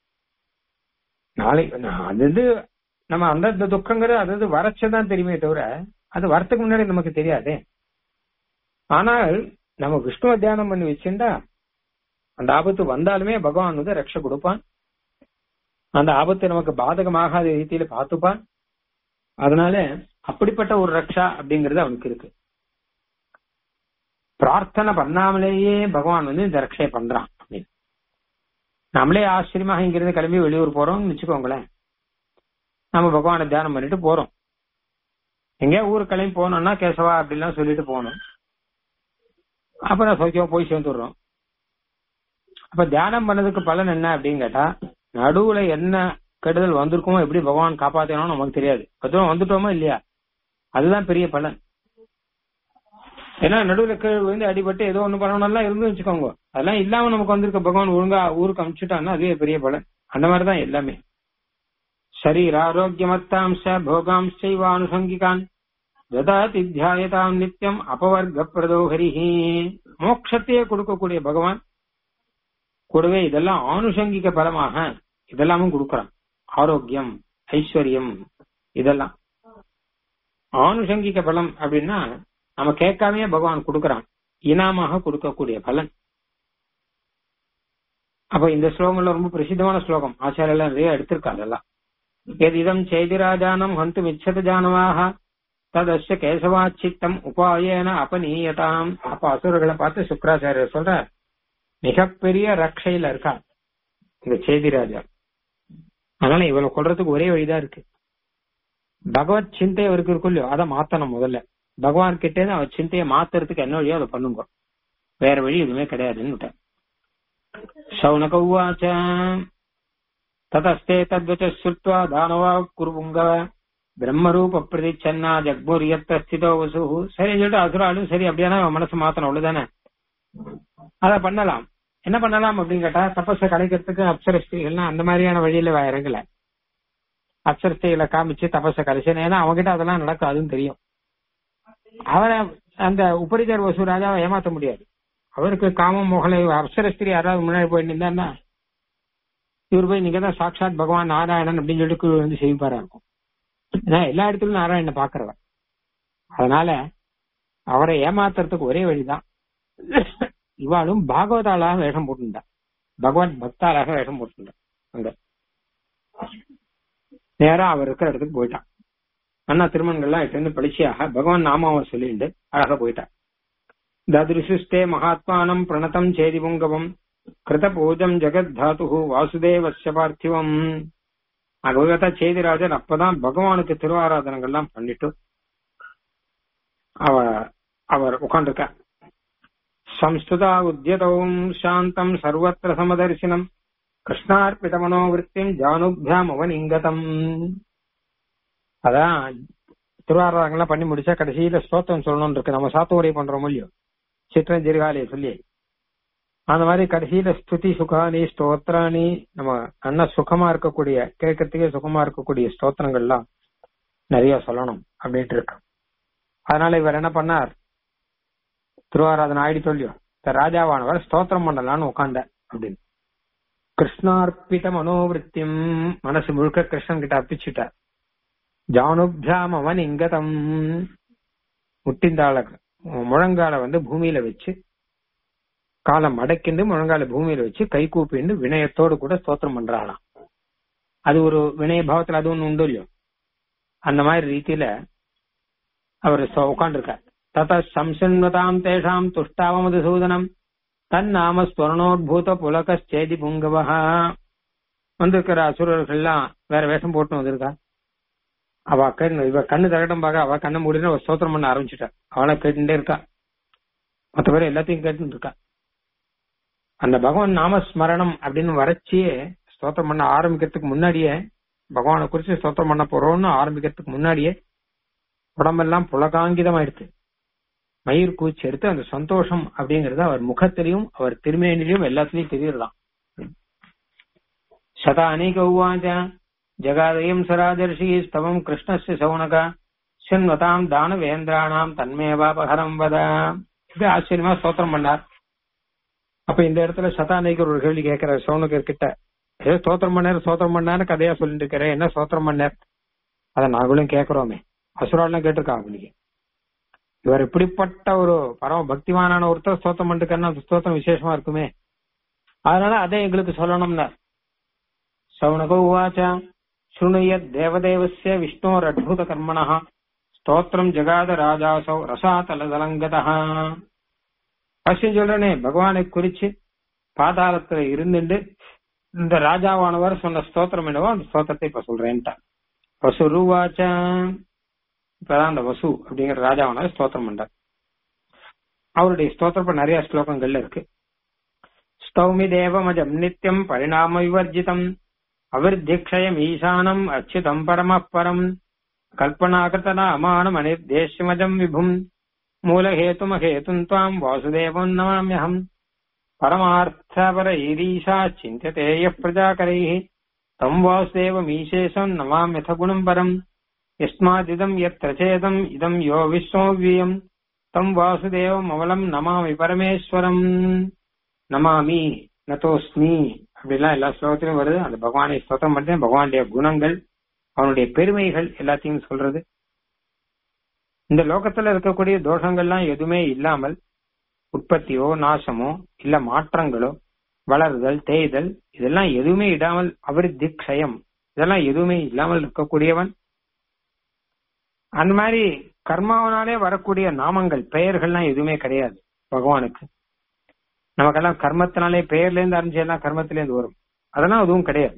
நாளை அது வந்து நம்ம அந்த துக்கங்கிறது அது வரச்சதான் தெரியுமே தவிர அது வரத்துக்கு முன்னாடி நமக்கு தெரியாதே ஆனால் நம்ம விஷ்ணுவ தியானம் பண்ணி வச்சிருந்தா அந்த ஆபத்து வந்தாலுமே பகவான் வந்து ரட்ச கொடுப்பான் அந்த ஆபத்து நமக்கு பாதகமாகாத ரீதியில பார்த்துப்பான் அதனால அப்படிப்பட்ட ஒரு ரக்ஷா அப்படிங்கிறது அவனுக்கு இருக்கு பிரார்த்தனை பண்ணாமலேயே பகவான் வந்து இந்த ரட்சையை பண்றான் அப்படின்னு நம்மளே ஆச்சரியமாக இங்கிருந்து கிளம்பி வெளியூர் போறோம்னு வச்சுக்கோங்களேன் நம்ம பகவானை தியானம் பண்ணிட்டு போறோம் எங்கேயா ஊர் கிளம்பி போனோம்னா கேசவா அப்படிலாம் சொல்லிட்டு போகணும் அப்புறம் சௌக்கியமா போய் சேர்ந்துடுறோம் அப்ப தியானம் பண்ணதுக்கு பலன் என்ன அப்படின்னு கேட்டா நடுவுல என்ன கெடுதல் வந்திருக்குமோ எப்படி பகவான் காப்பாத்தணும் நமக்கு தெரியாது அதுவும் வந்துட்டோமோ இல்லையா அதுதான் பெரிய பலன் ஏன்னா நடுவுல கீழ் வந்து அடிபட்டு ஏதோ ஒண்ணு பண்ணணும்லாம் இருந்து வச்சுக்கோங்க அதெல்லாம் இல்லாம நமக்கு வந்திருக்க பகவான் ஒழுங்கா ஊருக்கு அனுப்பிச்சுட்டான்னா அதுவே பெரிய பலன் அந்த மாதிரிதான் எல்லாமே शरीर आरोग्यमत्तांश भोगांश्चैवानुषङ्गिकान् ददाति தியாயதாம் நித்தியம் அபவர்க்க பிரதோஹரிஹி மோட்சத்தையே கொடுக்கக்கூடிய பகவான் கூடவே இதெல்லாம் ஆனுஷங்கிக பலமாக இதெல்லாமும் கொடுக்கறான் ஆரோக்கியம் ஐஸ்வர்யம் இதெல்லாம் ஆனுஷங்கிக பலம் அப்படின்னா நம்ம கேட்காமயே பகவான் கொடுக்கறான் இனாமாக கொடுக்கக்கூடிய பலன் அப்ப இந்த ஸ்லோகங்கள்ல ரொம்ப பிரசித்தமான ஸ்லோகம் ஆச்சாரியெல்லாம் நிறைய எடுத்திருக்காரு அதெல்லாம் எதிதம் சேதிராஜானம் ஹந்து மிச்சத ஜானவாக ததஸ்ய கேசவாச்சித்தம் உபாயேன அபநீயதாம் அப்ப அசுரர்களை பார்த்து சுக்கராச்சாரியர் சொல்ற மிகப்பெரிய ரக்ஷையில இருக்கா இந்த சேதிராஜா அதனால இவளை கொள்றதுக்கு ஒரே வழிதான் இருக்கு பகவத் சிந்தை அவருக்கு இருக்கும் இல்லையோ அதை மாத்தணும் முதல்ல பகவான் கிட்டே இருந்து அவர் சிந்தையை மாத்துறதுக்கு என்ன வழியோ அதை பண்ணுங்க வேற வழி எதுவுமே கிடையாதுன்னு விட்டார் சௌனக உவாச்ச ததஸ்தே தத்வச்ச ஸ்ருத்வா தானவா குருபுங்கவ பிரம்மரூப பிரதிச்சன்னா ஜக்பூரியத்த ஸ்திதோ வசு சரி சொல்லிட்டு அசுராலும் சரி அப்படியானா அவன் மனசு மாத்தணும் அவ்வளவுதானே அத பண்ணலாம் என்ன பண்ணலாம் அப்படின்னு கேட்டா தபஸை கலைக்கிறதுக்கு அப்சரஸ்திகள்லாம் அந்த மாதிரியான வழியில இறங்கல அப்சரஸ்திகளை காமிச்சு தபஸை கலைச்சு ஏன்னா அவங்ககிட்ட அதெல்லாம் நடக்காதுன்னு தெரியும் அவரை அந்த உபரிதர் வசு ராஜாவை ஏமாத்த முடியாது அவருக்கு காமம் முகலை அப்சரஸ்திரி யாராவது முன்னாடி போயிட்டு இருந்தாருன்னா இவர் போய் நீங்க தான் சாட்சாத் பகவான் நாராயணன் அப்படின்னு சொல்லிட்டு கீழ வந்து செய்வாரா இருக்கும் ஏன்னா எல்லா இடத்துலயும் நாராயணனை பாக்குறவர் அதனால அவரை ஏமாத்துறதுக்கு ஒரே வழிதான் இவாளும் பாகவதாளாக வேஷம் போட்டுண்டா பகவான் பக்தாளாக வேஷம் போட்டுண்டா அங்க நேரா அவர் இருக்கிற இடத்துக்கு போயிட்டான் அண்ணா திருமணங்கள்லாம் இட்டு இருந்து பளிச்சியாக பகவான் நாமாவை சொல்லிட்டு அழகா போயிட்டான் ததிருசுஸ்தே மகாத்மானம் பிரணதம் சேதி புங்கவம் கிருத பூஜம் ஜெகத் தாத்து வாசுதேவஸ்ய பார்த்திவம் அகவகதா சேதிராஜன் அப்பதான் பகவானுக்கு திருவாராதனங்கள்லாம் பண்ணிட்டு அவ அவர் உட்காந்துருக்க சம்ஸ்துதா உத்தியதவும் சாந்தம் சர்வத்திர சமதர்சினம் கிருஷ்ணார்பித மனோவிற்த்தியும் ஜானுபியாம் அவனிங்கதம் அதான் திருவாராதனங்கள்லாம் பண்ணி முடிச்சா கடைசியில ஸ்தோத்திரம் சொல்லணும்னு இருக்கு நம்ம சாத்துவரை பண்றோம் இல்லையோ சிற்றஞ்சிறுகாலையை சொல்லி அந்த மாதிரி கடைசியில ஸ்துதி சுகானி ஸ்தோத்திராணி நம்ம நல்ல சுகமா இருக்கக்கூடிய கேட்கறதுக்கே சுகமா இருக்கக்கூடிய ஸ்தோத்திரங்கள்லாம் நிறைய சொல்லணும் அப்படின்ட்டு இருக்கு அதனால இவர் என்ன பண்ணார் திருவாராதன ஆயிடி சொல்லியும் ராஜாவானவர் ஸ்தோத்திரம் பண்ணலாம்னு உட்காண்ட அப்படின்னு கிருஷ்ணார்ப்பித மனோவிருத்தியும் மனசு முழுக்க கிருஷ்ணன் கிட்ட அர்ப்பிச்சுட்டார் ஜானுபியாம் அவன் இங்கதம் முட்டிந்தாள முழங்கால வந்து பூமியில வச்சு காலம் மடக்கிண்டு முழங்கால பூமியில வச்சு கை கூப்பிண்டு வினயத்தோடு கூட ஸ்தோத்திரம் பண்றாளாம் அது ஒரு வினய பாவத்துல அது ஒண்ணு உண்டு இல்லையோ அந்த மாதிரி ரீதியில அவர் உட்காந்துருக்கார் தத சம்சன்வதாம் தேஷாம் துஷ்டாவமது சூதனம் தன் நாம ஸ்வர்ணோத்பூத புலகச்சேதி புங்கவஹா வந்திருக்கிற அசுரர்கள்லாம் வேற வேஷம் போட்டு வந்திருக்கா அவ கண்ணு இவ கண்ணு தகட்டம் பார்க்க அவ கண்ணை மூடின ஒரு ஸ்தோத்திரம் பண்ண ஆரம்பிச்சுட்டா அவளை கேட்டுட்டே இருக்கா மத்த பேர் எல்லாத்தையும் கேட்டு இருக்கா அந்த பகவான் நாமஸ்மரணம் அப்படின்னு வரைச்சியே ஸ்தோத்திரம் பண்ண ஆரம்பிக்கிறதுக்கு முன்னாடியே பகவானை குறிச்சு ஸ்தோத்திரம் பண்ண போறோம்னு ஆரம்பிக்கிறதுக்கு முன்னாடியே உடம்பெல்லாம் புலகாங்கிதம் ஆயிடுச்சு மயிர் கூச்சி எடுத்து அந்த சந்தோஷம் அப்படிங்கறது அவர் முகத்திலையும் அவர் திருமேனிலையும் எல்லாத்துலயும் தெரியலாம் சதா அநேக உவாச்ச ஜகாதயம் சராஜர்ஷி ஸ்தவம் கிருஷ்ணஸ்ய சௌனக சின்வதாம் தானவேந்திராணாம் தன்மேவாபகரம் வத இது ஆச்சரியமா ஸ்தோத்திரம் பண்ணார் அப்ப இந்த இடத்துல சதாநேகர் ஒரு கேள்வி கேட்கிறார் சௌனகர் கிட்ட ஏதோ ஸ்தோத்திரம் பண்ணார் ஸ்தோத்திரம் பண்ணாரு கதையா சொல்லிட்டு இருக்கிறேன் என்ன ஸ்தோத்திரம் பண்ணார் அதை நாங்களும் கேட்கிறோமே அசுராலாம் கேட்டிருக்காங்க இன்னைக்கு இவர் இப்படிப்பட்ட ஒரு பரம பக்திமானான ஒருத்தர் ஸ்தோத்திரம் பண்ணிருக்காருன்னா அந்த ஸ்தோத்திரம் விசேஷமா இருக்குமே அதனால அதை எங்களுக்கு சொல்லணும்னா சௌனக உவாச்ச சுணுயத் தேவதேவஸ்ய விஷ்ணோர் அத்புத கர்மணः ஸ்தோத்திரம் ஜகாத ராஜாசௌ ரசாதலதலங்கதா பசியம் சொல்றனே பகவானை குறிச்சு பாதாளத்துல இருந்துட்டு இந்த ராஜாவானவர் சொன்ன ஸ்தோத்திரம் என்னவோ அந்த ஸ்தோத்திரத்தை இப்ப சொல்றேன்ட்டா வசுருவாச்ச இப்பதான் அந்த வசு அப்படிங்கிற ராஜாவானவர் ஸ்தோத்திரம் பண்றார் அவருடைய ஸ்தோத்திரம் நிறைய ஸ்லோகங்கள்ல இருக்கு ஸ்தௌமி தேவமஜம் நித்தியம் பரிணாம விவர்ஜிதம் அவிர்திக்ஷயம் ஈசானம் அச்சுதம் பரம பரம் கல்பனாகிருத நாமானம் அனிர்தேஷ்யமஜம் விபும் மூலஹேதுமஹேதும் துவாம் வாசுதேவம் நமாம்யஹம் பரமார்த்தபர ஈரீஷா சிந்தியதே யः பிரஜாகரைः தம் வாசுதேவமீசேஷம் நமாம்யத குணம் பரம் யஸ்மாதிதம் யத்ர சேதம் இதம் யோ விஸ்வவ்யம் தம் வாசுதேவம் அவலம் நமாமி பரமேஸ்வரம் நமாமி நதோஸ்மி அப்படிலாம் எல்லா ஸ்லோகத்திலும் வருது அந்த பகவானை ஸ்தோத்திரம் பண்ணி பகவானுடைய குணங்கள் அவனுடைய பெருமைகள் எல்லாத்தையும் சொல்றது இந்த லோகத்துல இருக்கக்கூடிய தோஷங்கள்லாம் எதுவுமே இல்லாமல் உற்பத்தியோ நாசமோ இல்ல மாற்றங்களோ வளருதல் தேய்தல் இதெல்லாம் எதுவுமே இடாமல் அவர் திக்ஷயம் இதெல்லாம் எதுவுமே இல்லாமல் இருக்கக்கூடியவன் அந்த மாதிரி கர்மாவனாலே வரக்கூடிய நாமங்கள் பெயர்கள்லாம் எதுவுமே கிடையாது பகவானுக்கு நமக்கெல்லாம் கர்மத்தினாலே பெயர்ல இருந்து ஆரம்பிச்சு எல்லாம் கர்மத்திலேருந்து வரும் அதெல்லாம் அதுவும் கிடையாது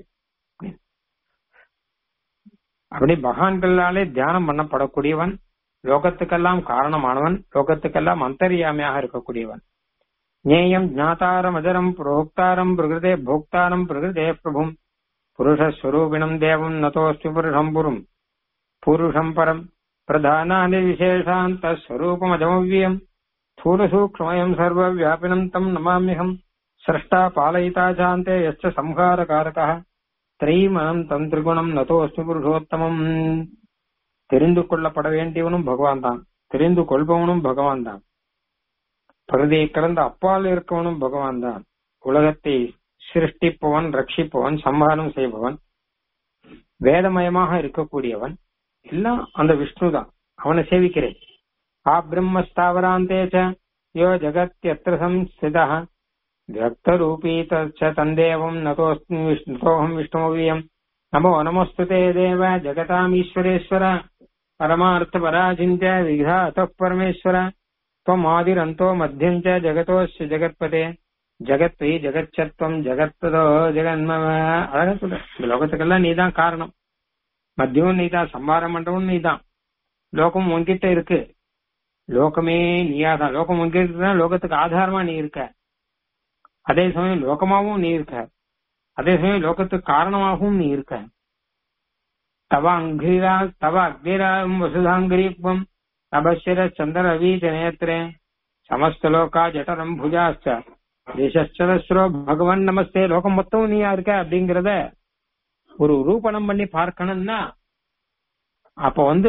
அப்படி பகவான்களாலே தியானம் பண்ணப்படக்கூடியவன் லோகத்துக்கெல்லாம் காரணமானவன் லோகத்துக்கெல்லாம் அந்தரியாமையாக இருக்கக்கூடியவன் ஞேயம் ஜாத்தாரம் அஜரம் புரோக்தாரம் பிரகிருதே போக்தாரம் பிரகிருதே பிரபும் புருஷஸ்வரூபிணம் தேவம் நதோஸ்தி புருஷம் புரும் புருஷம் பரம் பிரதானானி விசேஷாந்த ஸ்வரூபமஜமவ்யம் स्थूलसूक्ष्मयम् सर्वव्यापिनम् तम् नमाम्यहम् स्रष्टा पालयिता चान्ते यश्च संहारकारकः திரைமனம் தம் திரிகுணம் நதோஸ்மி புருஷோத்தமம் தெரிந்து கொள்ளப்பட வேண்டியவனும் பகவான் தான் தெரிந்து கொள்பவனும் பகவான் தான் பிரதியை கடந்த அப்பால் இருக்கவனும் பகவான் தான் உலகத்தை சிருஷ்டிப்பவன் ரட்சிப்பவன் சம்ஹாரம் செய்பவன் வேதமயமாக இருக்கக்கூடியவன் எல்லாம் அந்த விஷ்ணு தான் அவனை சேவிக்கிறேன் ஆ பிரம்மஸ்தாவராந்தே ச யோ ஜகத்யத்ர संस्थितः व्यक्तरूपी तच्च तन्देवम् नतोऽस्मि विष्णुतोऽहम् विष्णुमवीयम् नमो नमोऽस्तु ते देव जगतामीश्वरेश्वर परमार्थपराचिन्त्य विघातः परमेश्वर त्वमादिरन्तो मध्यम् च जगतोऽस्य जगत्पते ஜகத்வை ஜெகச்சத்வம் ஜெகத்ததோ ஜெகன்ம அழகா சொல்ற இந்த லோகத்துக்கெல்லாம் நீதான் காரணம் மத்தியமும் நீதான் சம்பாரம் பண்றவும் நீதான் லோகம் உன்கிட்ட இருக்கு லோகமே நீயாதான் லோகம் உன்கிட்ட இருக்குன்னா லோகத்துக்கு ஆதாரமா நீ இருக்க அதே சமயம் லோகமாவும் நீ இருக்க அதே சமயம் லோகத்துக்கு காரணமாகவும் நீ இருக்க தவ அங்கிரா தவ அக்னிராம் வசுதாங்கிரீப்பம் தபஸ்வர சந்திர ரவீஜ நேத்திரே சமஸ்த லோகா ஜடரம் புஜாச்ச தேசஸ்வரஸ்வரோ பகவான் நமஸ்தே லோகம் மொத்தம் நீயா இருக்க அப்படிங்கறத ஒரு ரூபணம் பண்ணி பார்க்கணும்னா அப்ப வந்து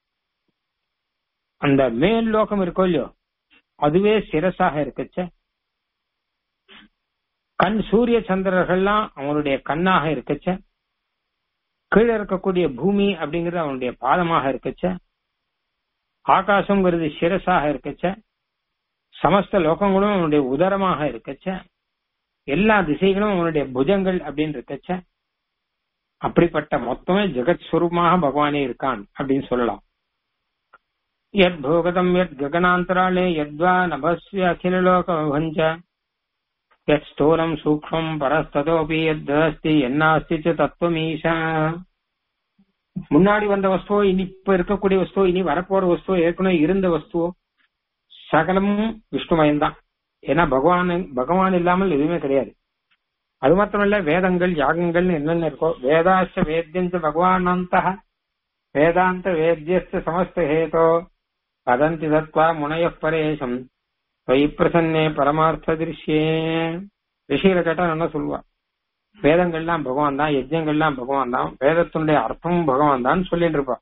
அந்த மேல் லோகம் இருக்கோ இல்லையோ அதுவே சிரசாக இருக்குச்ச கண் சூரிய சந்திரர்கள்லாம் அவனுடைய கண்ணாக இருக்குச்ச கீழே இருக்கக்கூடிய பூமி அப்படிங்கிறது அவனுடைய பாதமாக இருக்குச்ச ஆகாசங்கிறது சிரசாக இருக்குச்ச சமஸ்த லோகங்களும் அவனுடைய உதரமாக இருக்கச்ச எல்லா திசைகளும் அவனுடைய புஜங்கள் அப்படின்னு இருக்கச்ச அப்படிப்பட்ட மொத்தமே ஜெகத் சுரூபமாக பகவானே இருக்கான் அப்படின்னு சொல்லலாம் யத் பூகதம் யத் ககனாந்தராளே யத்வா நபஸ்ய அகில லோக வஞ்ச யத் ஸ்தூலம் சூக்ஷ்மம் பரஸ்ததோபி யத் என்னாஸ்தி ச தத்துவமீஷா முன்னாடி வந்த வஸ்துவோ இனி இப்ப இருக்கக்கூடிய வஸ்துவோ இனி வரப்போற வஸ்துவோ ஏற்கனவே இருந்த வஸ்துவோ சகலமும் விஷ்ணுமயம்தான் ஏன்னா பகவான் பகவான் இல்லாமல் எதுவுமே கிடையாது அது மாத்திரமல்ல வேதங்கள் யாகங்கள்னு என்னென்ன இருக்கோ வேதாச்ச வேத்தியஞ்ச பகவானந்த வேதாந்த வேத்தியஸ்த சமஸ்த ஹேதோ வதந்தி தத்வா முனைய பரேசம் தொய் பிரசன்னே பரமார்த்த திருஷ்யே ரிஷியில கேட்டா என்ன சொல்லுவா வேதங்கள்லாம் பகவான் தான் யஜ்யங்கள்லாம் பகவான் தான் வேதத்தினுடைய அர்த்தமும் பகவான் தான் சொல்லிட்டு இருப்பா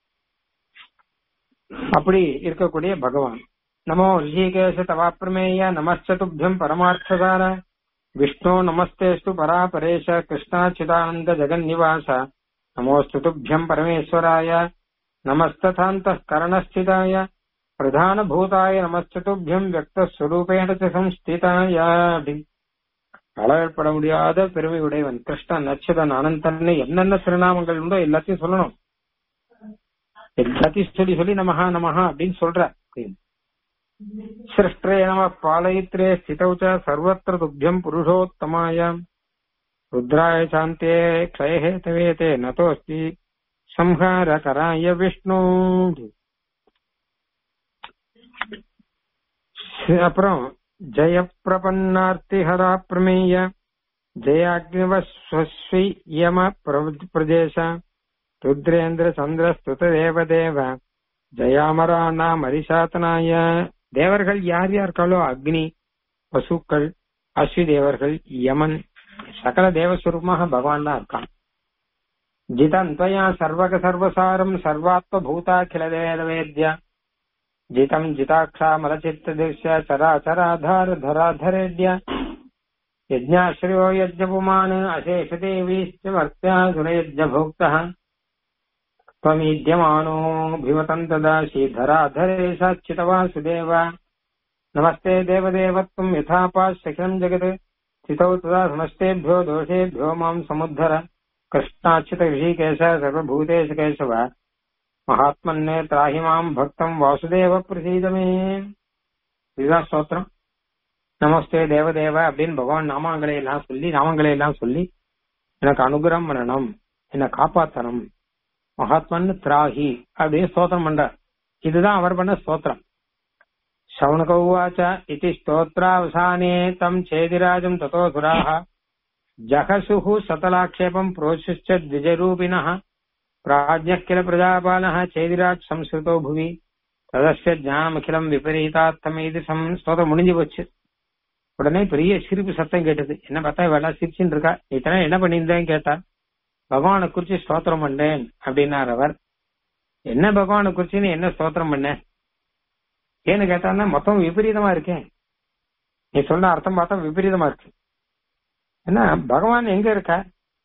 அப்படி இருக்கக்கூடிய பகவான் நமோ ऋषिकेश तवाप्रमेय नमश्चतुभ्यम् परमार्थसार विष्णो नमस्तेस्तु परापरेश कृष्णाच्युतानन्द जगन्निवास नमोऽस्तु तुभ्यम् परमेश्वराय नमस्तथान्तः करणस्थिताय प्रधानभूताय नमश्चतुभ्यम् व्यक्तस्वरूपेण च संस्थिताय அளவிற்பட முடியாத பெருமை உடையவன் கிருஷ்ணன் நச்சுதன் அனந்தன் என்னென்ன திருநாமங்கள் உண்டோ எல்லாத்தையும் சொல்லணும் எல்லாத்தையும் சொல்லி சொல்லி நமஹா நமஹா அப்படின்னு சொல்ற सृष्ट्रे नमः पालयित्रे स्थितौ च सर्वत्र तुभ्यम् पुरुषोत्तमाय रुद्राय शान्ते क्षयहेतवे ते नतोऽस्ति संहारकराय विष्णु அப்புறம் ஜெயப்பிரபன்னார்த்திஹரா பிரமேய ஜெயாக்னிவஸ்வஸ்வயம பிரதேச ருத்ரேந்திர சந்திர ஸ்துத தேவதேவ ஜெயாமராணா மரிசாத்தனாய தேவர்கள் யார் யார் இருக்காளோ அக்னி பசுக்கள் அஸ்வி தேவர்கள் யமன் சகல தேவஸ்வரூபமாக பகவான் தான் இருக்கான் ஜிதந்த்வயா சர்வக சர்வசாரம் சர்வாத்ம பூதாகில வேதவேத்ய ஜிதம் ஜிதாட்சா மலச்சித்த திருஷ்ய சராச்சராதார தராதரேத்ய யஜ்ஞாஸ்ரயோ யஜ்ஞபுமான் அசேஷ தேவீஷ்ட மர்த்தியா சுரயஜ்ஞ போக்தः त्वमीद्यमानो भिमतम् ददासि धराधरे साच्युतवासुदेव नमस्ते देवदेव त्वम् यथापाश्यखिलम् जगत् स्थितौ तदा समस्तेभ्यो दोषेभ्यो माम् समुद्धर कृष्णाच्युत ऋषिकेश सर्वभूतेश केशव மகாத்மன்னே திராஹி மாம் பக்தம் வாசுதேவ பிரசீதமே இதுதான் ஸ்தோத்திரம் நமஸ்தே தேவதேவ அப்படின்னு பகவான் நாமங்களை எல்லாம் சொல்லி நாமங்களை எல்லாம் சொல்லி எனக்கு அனுகிரகம் பண்ணணும் என்னை காப்பாத்தணும் மகாத்மன் திராஹி அப்படின்னு ஸ்தோத்திரம் பண்றார் இதுதான் அவர் பண்ண ஸ்தோத்திரம் சவுனக உவாச்ச இது ஸ்தோத்ராவசானே தம் சேதிராஜம் ததோ சுராக ஜகசுஹு சதலாக்ஷேபம் புரோஷுச்ச द्विजरूपिणः प्राज्ञः किल प्रजापालः சேதிராஜ் சம்ஸ்கிருதோ புவி ததஸ்ய ஞானமகிலம் விபரீதார்த்தம் இது சம் ஸ்தோத்திரம் முடிஞ்சு போச்சு உடனே பெரிய சிரிப்பு சத்தம் கேட்டது என்ன பார்த்தா இவெல்லாம் சிரிச்சுன்னு இருக்கா இத்தனை என்ன பண்ணியிருந்தேன்னு கேட்டா பகவானை குறிச்சு ஸ்தோத்திரம் பண்ணேன் அப்படின்னார் அவர் என்ன பகவானை குறிச்சுன்னு என்ன ஸ்தோத்திரம் பண்ண ஏன்னு கேட்டான்னா மொத்தம் விபரீதமா இருக்கேன் நீ சொன்ன அர்த்தம் பார்த்தா விபரீதமா இருக்கு என்ன பகவான் எங்க இருக்க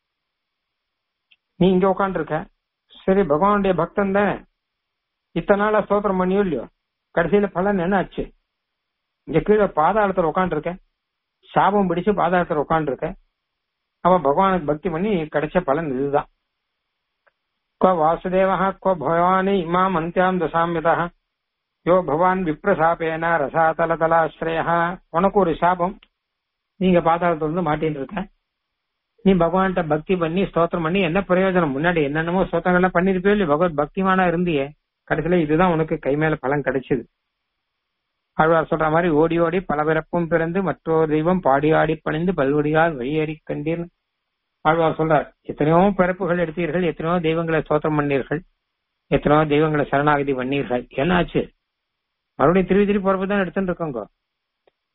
நீ இங்க உட்காந்துருக்க சரி பகவானுடைய பக்தன் தானே இத்தனை நாளா ஸ்தோத்திரம் பண்ணியோ இல்லையோ கடைசியில பலன் என்ன ஆச்சு இங்க கீழே பாதாளத்துல உட்காந்துருக்க சாபம் பிடிச்சு பாதாளத்துல உட்காந்துருக்க அவன் பகவானுக்கு பக்தி பண்ணி கிடைச்ச பலன் இதுதான் क्व वासुदेवः क्व भवानि इमाम् अन्त्याम् दशाम्यतः யோ பவான் விப்ரசாபேன ரசாதலதலாஸ்ரயா உனக்கு ஒரு சாபம் நீங்க பாதாளத்துல இருந்து மாட்டின்னு இருக்க நீ பகவான்கிட்ட பக்தி பண்ணி ஸ்தோத்திரம் பண்ணி என்ன பிரயோஜனம் முன்னாடி என்னென்னமோ ஸ்தோத்திரங்கள்லாம் பண்ணிருப்பியோ இல்லையோ பகவத் பக்திமானா இருந்தியே கடைசியில இதுதான் உனக்கு கை மேல பலன் கிடைச்சது ஆழ்வார் சொல்ற மாதிரி ஓடி ஓடி பல பிறப்பும் பிறந்து மற்றொரு தெய்வம் பாடி ஆடி பணிந்து பல்வடியால் வழியேறி கண்டீர் ஆழ்வார் சொல்றார் எத்தனையோ பிறப்புகள் எடுத்தீர்கள் எத்தனையோ தெய்வங்களை ஸ்தோத்திரம் பண்ணீர்கள் எத்தனையோ தெய்வங்களை சரணாகதி பண்ணீர்கள் என்னாச்சு மறுபடியும் திருப்பி திருப்பி பிறப்பு தான் எடுத்துட்டு இருக்கோங்க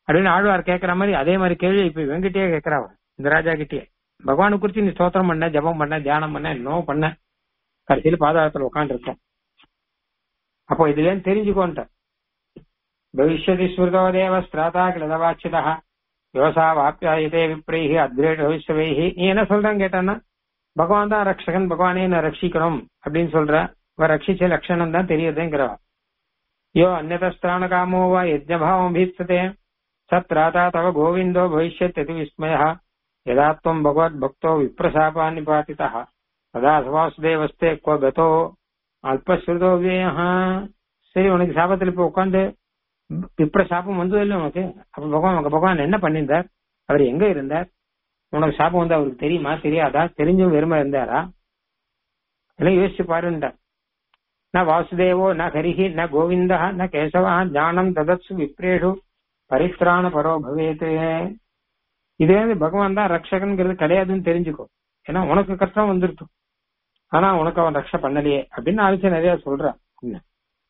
அப்படின்னு ஆழ்வார் கேட்கிற மாதிரி அதே மாதிரி கேள்வி இப்ப இவங்கிட்டயே கேட்கிறா அவ, இந்த ராஜா கிட்டயே பகவானை குறிச்சு நீ ஸ்தோத்திரம் பண்ண ஜபம் பண்ண தியானம் பண்ண இன்னும் பண்ண கடைசியில் பாதாளத்துல உட்காந்து இருக்கோம் அப்போ இதுல இருந்து தெரிஞ்சுக்கோன்ட்ட பவிஷ்யதி ஸ்மிருதோ தேவ ஸ்திராதா கிளதவாச்சிதா யோசா வாப்பியாயதே விப்ரீஹி அத்ரேட் பவிஷ்யவைஹி நீ என்ன சொல்றேன்னு கேட்டான்னா பகவான் தான் ரக்ஷகன் பகவானே என்ன ரட்சிக்கணும் அப்படின்னு சொல்ற இவ ரட்சிச்ச லட்சணம் தான் தெரியுதுங்கிறவா யோ அந்நதஸ்திராண காமோ வா யஜ்ஞபாவம் பீப்சதே சத்ராதா தவ கோவிந்தோ பவிஷ்யத் விஸ்மய யதா त्वं भगवत् भक्तो विप्रशापान् निपातितः तदा வாசுதேவஸ்தே கோ கதோ அல்பஸ்ருதோ வியேஹ சரி உனக்கு சாபத்தில் இப்ப உட்காந்து விப்ர சாபம் வந்தது இல்லை உனக்கு அப்ப பகவான் உங்க பகவான் என்ன பண்ணியிருந்தார் அவர் எங்க இருந்தார் உனக்கு சாபம் வந்து அவருக்கு தெரியுமா தெரியாதா தெரிஞ்சும் வெறுமை இருந்தாரா எல்லாம் யோசிச்சு பாருண்டார் ந வாசுதேவோ ந ஹரிஹி ந கோவிந்தா ந கேசவா ஞானம் ததத்சு விப்ரேஷு பரித்ராண பரோ பவேத் இது வந்து பகவான் தான் ரக்ஷகன்கிறது கிடையாதுன்னு தெரிஞ்சுக்கோ ஏன்னா உனக்கு கஷ்டம் வந்துருட்டு ஆனா உனக்கு அவன் ரக்ஷ பண்ணலையே அப்படின்னு ஆலோசனை நிறைய சொல்றான் என்ன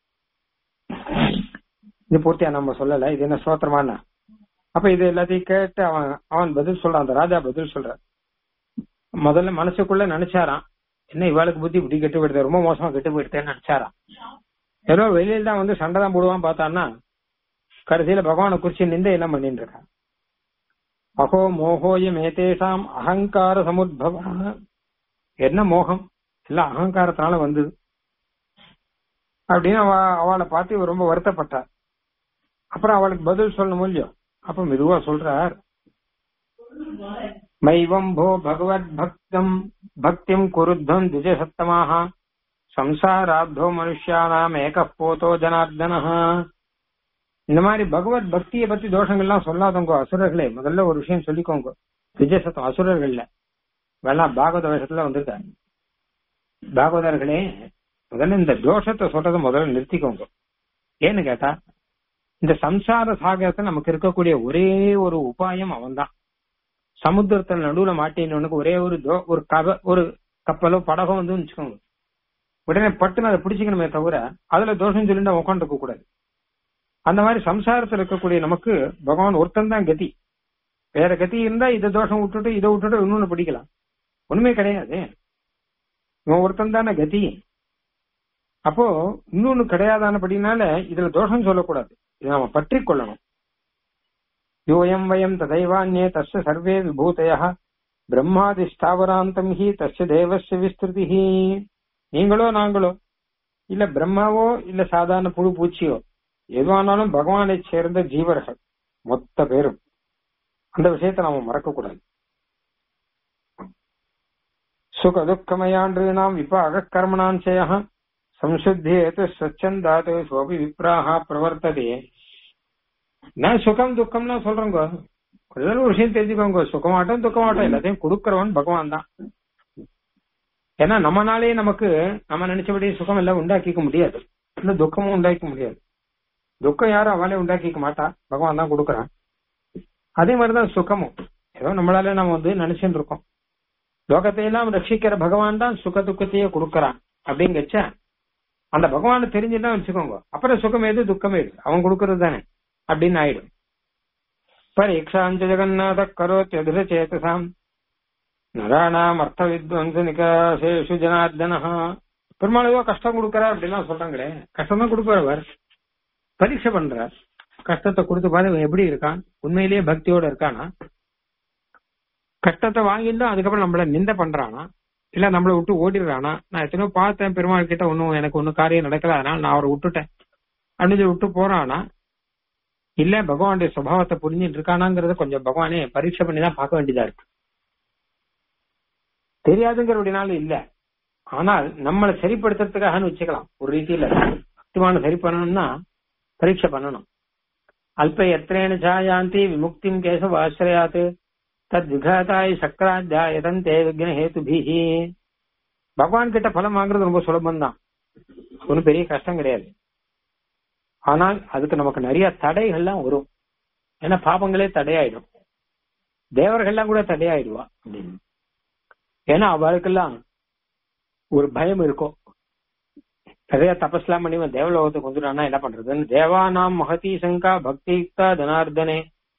இது பூர்த்தியா நம்ம சொல்லல இது என்ன சோத்திரமான அப்ப இது எல்லாத்தையும் கேட்டு அவன் அவன் பதில் சொல்றான் அந்த ராஜா பதில் சொல்றான் முதல்ல மனசுக்குள்ள நினைச்சாராம் என்ன இவாளுக்கு புத்தி இப்படி கெட்டு போயிடுது ரொம்ப மோசமா கெட்டு போயிடுதேன்னு நினைச்சாராம் ஏதோ வெளியில தான் வந்து சண்டை தான் போடுவான் பார்த்தான்னா கடைசியில பகவானை குறிச்சு நிந்த என்ன பண்ணிட்டு இருக்கான் அகோ மோகோயம் ஏதேஷாம் அகங்கார சமுத்பவ என்ன மோகம் எல்லாம் அகங்காரத்தினால வந்தது அப்படின்னு அவ அவளை பார்த்து இவர் ரொம்ப வருத்தப்பட்டா அப்புறம் அவளுக்கு பதில் சொல்லணும் இல்லையோ அப்ப மெதுவா சொல்றார் மைவம் போ பகவத் பக்தம் பக்திம் குருத்வம் திஜசத்தமாக சம்சாராப்தோ மனுஷியானாம் ஏக போதோ ஜனார்தன இந்த மாதிரி பகவத் பக்தியை பத்தி தோஷங்கள்லாம் சொல்லாதவங்க அசுரர்களே முதல்ல ஒரு விஷயம் சொல்லிக்கோங்க விஜயசத்தம் அசுரர்கள்ல வேணா பாகவத வேஷத்துல வந்திருக்காங்க பாகவதர்களே முதல்ல இந்த தோஷத்தை சொல்றதை முதல்ல நிறுத்திக்கோங்க ஏன்னு கேட்டா இந்த சம்சார சாகரத்தை நமக்கு இருக்கக்கூடிய ஒரே ஒரு உபாயம் அவன்தான் சமுத்திரத்துல நடுவுல மாட்டினவனுக்கு ஒரே ஒரு தோ- ஒரு கவ ஒரு கப்பலோ படகோ வந்து வச்சுக்கோங்க உடனே பட்டுன்னு அதை பிடிச்சிக்கணுமே தவிர அதுல தோஷம் சொல்லிட்டு உட்காந்துருக்க கூடாது அந்த மாதிரி சம்சாரத்துல இருக்கக்கூடிய நமக்கு பகவான் ஒருத்தன் தான் கதி வேற கதி இருந்தா இதை தோஷம் விட்டுட்டு இதை விட்டுட்டு இன்னொன்னு பிடிக்கலாம் ஒண்ணுமே கிடையாது இவன் ஒருத்தன் தானே கதி அப்போ இன்னொன்னு கிடையாதானபடினால இதுல தோஷம் சொல்லக்கூடாது இதை நம்ம பற்றி கொள்ளணும் யோயம் வயம் ததைவான்யே தஸ்ய சர்வே விபூதய பிரம்மாதி ஸ்தாவராந்தம் ஹி தஸ்ய தேவஸ்ய விஸ்திருதி நீங்களோ நாங்களோ இல்ல பிரம்மாவோ இல்ல சாதாரண புழு பூச்சியோ எதுவானாலும் பகவானை சேர்ந்த ஜீவர்கள் மொத்த பேரும் அந்த விஷயத்தை நாம மறக்க கூடாது சுக துக்கமயான்று நாம் விபாக கர்மணான் செய்ய சம்சுத்தியேது ஸ்வச்சந்தாது சோபி விப்ராக பிரவர்த்ததே நான் சுகம் துக்கம்னா சொல்றேங்க கொஞ்சம் ஒரு விஷயம் தெரிஞ்சுக்கோங்க சுகமாட்டம் துக்கமாட்டம் எல்லாத்தையும் கொடுக்கறவன் பகவான் தான் ஏன்னா நம்மனாலே நமக்கு நம்ம நினைச்சபடி சுகம் எல்லாம் உண்டாக்கிக்க முடியாது இல்ல துக்கமும் உண்டாக்க முடியாது துக்கம் யாரும் அவளே உண்டாக்கிக்க மாட்டா பகவான் தான் கொடுக்கறான் அதே மாதிரிதான் சுகமும் ஏதோ நம்மளால நம்ம வந்து நினைச்சுட்டு இருக்கோம் லோகத்தை எல்லாம் ரட்சிக்கிற பகவான் தான் சுக துக்கத்தையே கொடுக்கறான் அப்படிங்கச்ச அந்த பகவானை தெரிஞ்சுதான் வச்சுக்கோங்க அப்புறம் சுகம் எது துக்கம் எது அவன் கொடுக்கறது தானே அப்படின்னு ஆயிடும் பரீட்சாஞ்ச ஜெகநாத கரோத்யதிர சேதசாம் நராணாம் அர்த்த வித்வம்ச நிகாசேஷு ஜனார்தனா பெருமாள் ஏதோ கஷ்டம் கொடுக்கறார் அப்படிலாம் சொல்றாங்களே கஷ்டம் தான் கொடுக்குறவர் பரீட்சை பண்றார் கஷ்டத்தை கொடுத்து பாரு இவன் எப்படி இருக்கான் உண்மையிலேயே பக்தியோட இருக்கானா கஷ்டத்தை வாங்கிட்டு அதுக்கப்புறம் நம்மள நிந்த பண்றானா இல்ல நம்மள விட்டு ஓடிடுறானா நான் எத்தனையோ பார்த்தேன் பெருமாள் கிட்ட ஒன்னும் எனக்கு ஒன்னும் காரியம் நடக்கல அதனால நான் அவரை விட்டுட்டேன் அப்படின்னு சொல்லி விட்டு போறானா இல்ல பகவானுடைய சுபாவத்தை புரிஞ்சுட்டு இருக்கானாங்கிறத கொஞ்சம் பகவானே பரீட்சை பண்ணி தான் பார்க்க வேண்டியதா இருக்கு தெரியாதுங்கிறபடினால இல்ல ஆனால் நம்மளை சரிப்படுத்துறதுக்காகன்னு வச்சுக்கலாம் ஒரு ரீதியில பக்திமான சரி பண்ணணும்னா பரீட்சை பண்ணணும் அல்ப எத்திரேன சாயாந்தி விமுக்திம் கேசவ ஆசிரியாத் தத் விகாதாய் சக்கராத்தியாயதந்தே விக்ன ஹேதுபிஹி பகவான் கிட்ட பலம் வாங்குறது ரொம்ப சுலபம் தான் ஒன்றும் பெரிய கஷ்டம் கிடையாது ஆனால் அதுக்கு நமக்கு நிறைய தடைகள்லாம் வரும் ஏன்னா பாபங்களே தடையாயிடும் தேவர்கள்லாம் கூட தடையாயிடுவா அப்படின்னு ஏன்னா அவளுக்கெல்லாம் ஒரு பயம் இருக்கும் நிறைய தபஸ்லாம் பண்ணி இவன் தேவலோகத்துக்கு வந்துட்டானா என்ன பண்றதுன்னு தேவானாம் மகதி சங்கா பக்தி யுக்தா ஜனார்தனே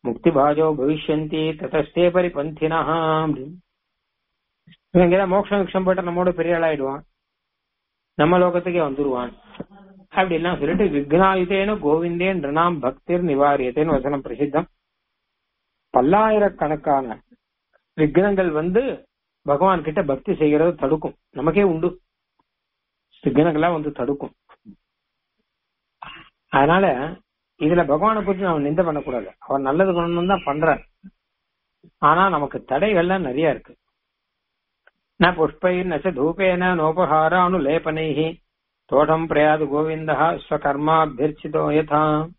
முக்தி பாஜோ பவிஷ்யந்தி ததஸ்தே பரிபந்தினா அப்படின்னு இவன் எங்கேயாவது மோட்சம் விஷம் போயிட்டு நம்மோட பெரிய ஆளாயிடுவான் நம்ம லோகத்துக்கே வந்துருவான் அப்படி எல்லாம் சொல்லிட்டு விக்னாயுதேன கோவிந்தே நிருணாம் பக்திர் நிவாரியத்தேன்னு வசனம் பிரசித்தம் பல்லாயிரக்கணக்கான விக்னங்கள் வந்து பகவான் கிட்ட பக்தி செய்யறது தடுக்கும் நமக்கே உண்டு விக்னங்கள்லாம் வந்து தடுக்கும் அதனால இதுல பகவானை குறித்து நம்ம நிந்த பண்ணக்கூடாது அவர் நல்லது பண்ணணும் தான் பண்றார் ஆனா நமக்கு தடைகள்லாம் நிறைய இருக்கு ந புஷ்பை நச்ச தூபேன நோபஹார அனுலேபனை தோஷம் பிரயாது கோவிந்த ஸ்வகர்மாபியர்ச்சிதோ யதா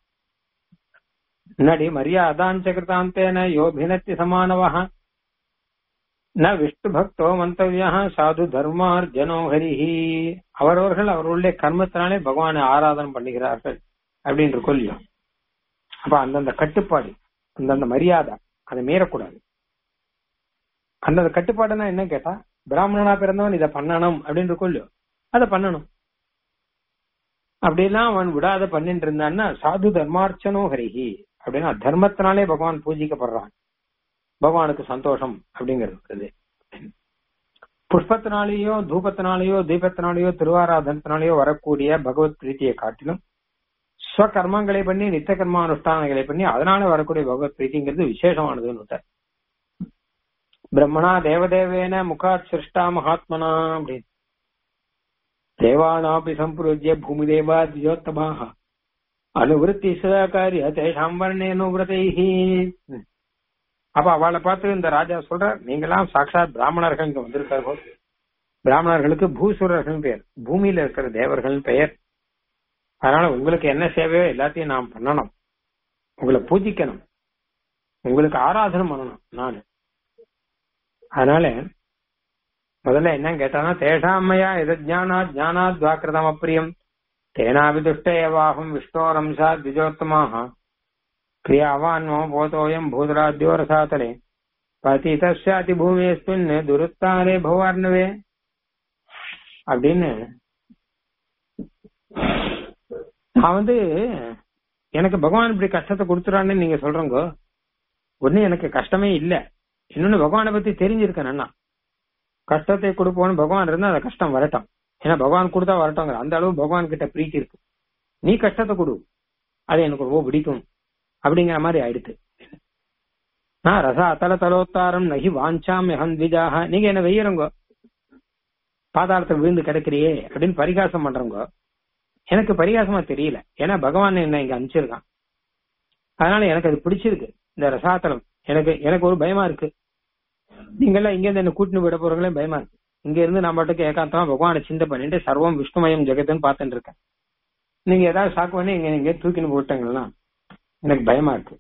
நடி மரியாதாஞ்ச கிருதாந்தேன யோபினத்தி சமானவः ந விஷ்ணு பக்தோ மந்தவியா சாது தர்மார்ஜனோ ஹரிஹி அவரவர்கள் அவர்களுடைய கர்மத்தினாலே பகவானை ஆராதனை பண்ணுகிறார்கள் அப்படின்னு இருக்கும் இல்லையா அப்ப அந்தந்த கட்டுப்பாடு அந்தந்த மரியாதை அதை மீறக்கூடாது அந்தந்த கட்டுப்பாடுனா என்ன கேட்டா பிராமணனா பிறந்தவன் இதை பண்ணணும் அப்படின்னு இருக்கும் இல்லையோ அதை பண்ணணும் அப்படிலாம் அவன் விடாத பண்ணிட்டு இருந்தான்னா சாது தர்மார்ச்சனோ ஹரிஹி அப்படின்னா தர்மத்தினாலே பகவான் பூஜிக்கப்படுறான் பகவானுக்கு சந்தோஷம் அப்படிங்கிறது புஷ்பத்தினாலேயோ தூபத்தினாலேயோ தீபத்தினாலேயோ திருவாராதனத்தினாலேயோ வரக்கூடிய பகவத் பிரீத்தியை காட்டிலும் ஸ்வகர்மங்களை பண்ணி நித்த கர்மானுஷ்டானங்களை பண்ணி அதனால வரக்கூடிய பகவத் பிரீத்திங்கிறது விசேஷமானதுன்னு பிரம்மணா தேவதேவேன முகாத் சிருஷ்டா மகாத்மனா அப்படின்னு தேவானாபி சம்பிருஜ்ய பூமி தேவா தியோத்தமாக அனுவிருத்தி சதாகாரிய தேஷாம் வர்ணேனுவிரதைஹி அப்ப அவளை பார்த்து இந்த ராஜா சொல்ற நீங்களாம் சாட்சாத் பிராமணர்கள் இங்க வந்திருக்கார்கள் பிராமணர்களுக்கு பூசுரர்கள் பெயர் பூமியில இருக்கிற தேவர்கள் பெயர் அதனால உங்களுக்கு என்ன சேவையோ எல்லாத்தையும் நாம் பண்ணணும் உங்களை பூஜிக்கணும் உங்களுக்கு ஆராதனை பண்ணணும் நான் அதனால முதல்ல என்ன கேட்டானா தேஷாமையா எது ஜானா ஜானாத் வாக்கிரதம் அப்பிரியம் தேனாவிதுஷ்ட ஏவாகம் விஷ்ணோரம்சா திஜோத்தமாக கிரியாவான் மம போதோயம் பூதராத்யோ ரசாத்தலே பதிதஸ்யாதி பூமியஸ்மின் துருத்தாரே பவார்ணவே அப்படின்னு நான் வந்து எனக்கு பகவான் இப்படி கஷ்டத்தை கொடுத்துறான்னு நீங்க சொல்றங்க ஒண்ணு எனக்கு கஷ்டமே இல்ல இன்னொன்னு பகவானை பத்தி தெரிஞ்சிருக்கேன் அண்ணா கஷ்டத்தை கொடுப்போம்னு பகவான் இருந்தா அந்த கஷ்டம் வரட்டும் ஏன்னா பகவான் கொடுத்தா வரட்டும்ங்கிற அந்த அளவு பகவான் கிட்ட பிரீத்தி இருக்கு நீ கஷ்டத்தை கொடு அது எனக்கு ரொம்ப பிடிக்கும் அப்படிங்கிற மாதிரி ஆயிடுத்து நான் ரச அத்தல தலோத்தாரம் நகி வாஞ்சாம் எஹம் திஜாக நீங்க என்ன வெய்யறங்க பாதாளத்தை விழுந்து கிடக்குறியே அப்படின்னு பரிகாசம் பண்றவங்க எனக்கு பரிகாசமா தெரியல ஏன்னா பகவான் என்ன இங்க அனுப்பிச்சிருக்கான் அதனால எனக்கு அது பிடிச்சிருக்கு இந்த ரசாத்தலம் எனக்கு எனக்கு ஒரு பயமா இருக்கு நீங்க எல்லாம் இங்க இருந்து என்ன கூட்டின்னு விட போறவங்களே பயமா இருக்கு இங்க இருந்து நான் பாட்டுக்கு ஏகாந்தமா பகவானை சிந்தை பண்ணிட்டு சர்வம் விஷ்ணுமயம் ஜெகத்துன்னு பார்த்துட்டு இருக்கேன் நீங்க ஏதாவது சாக்கு பண்ணி இங்க நீங்க தூக்கின்னு போட்டாங்கன்னா எனக்கு பயமா இருக்கு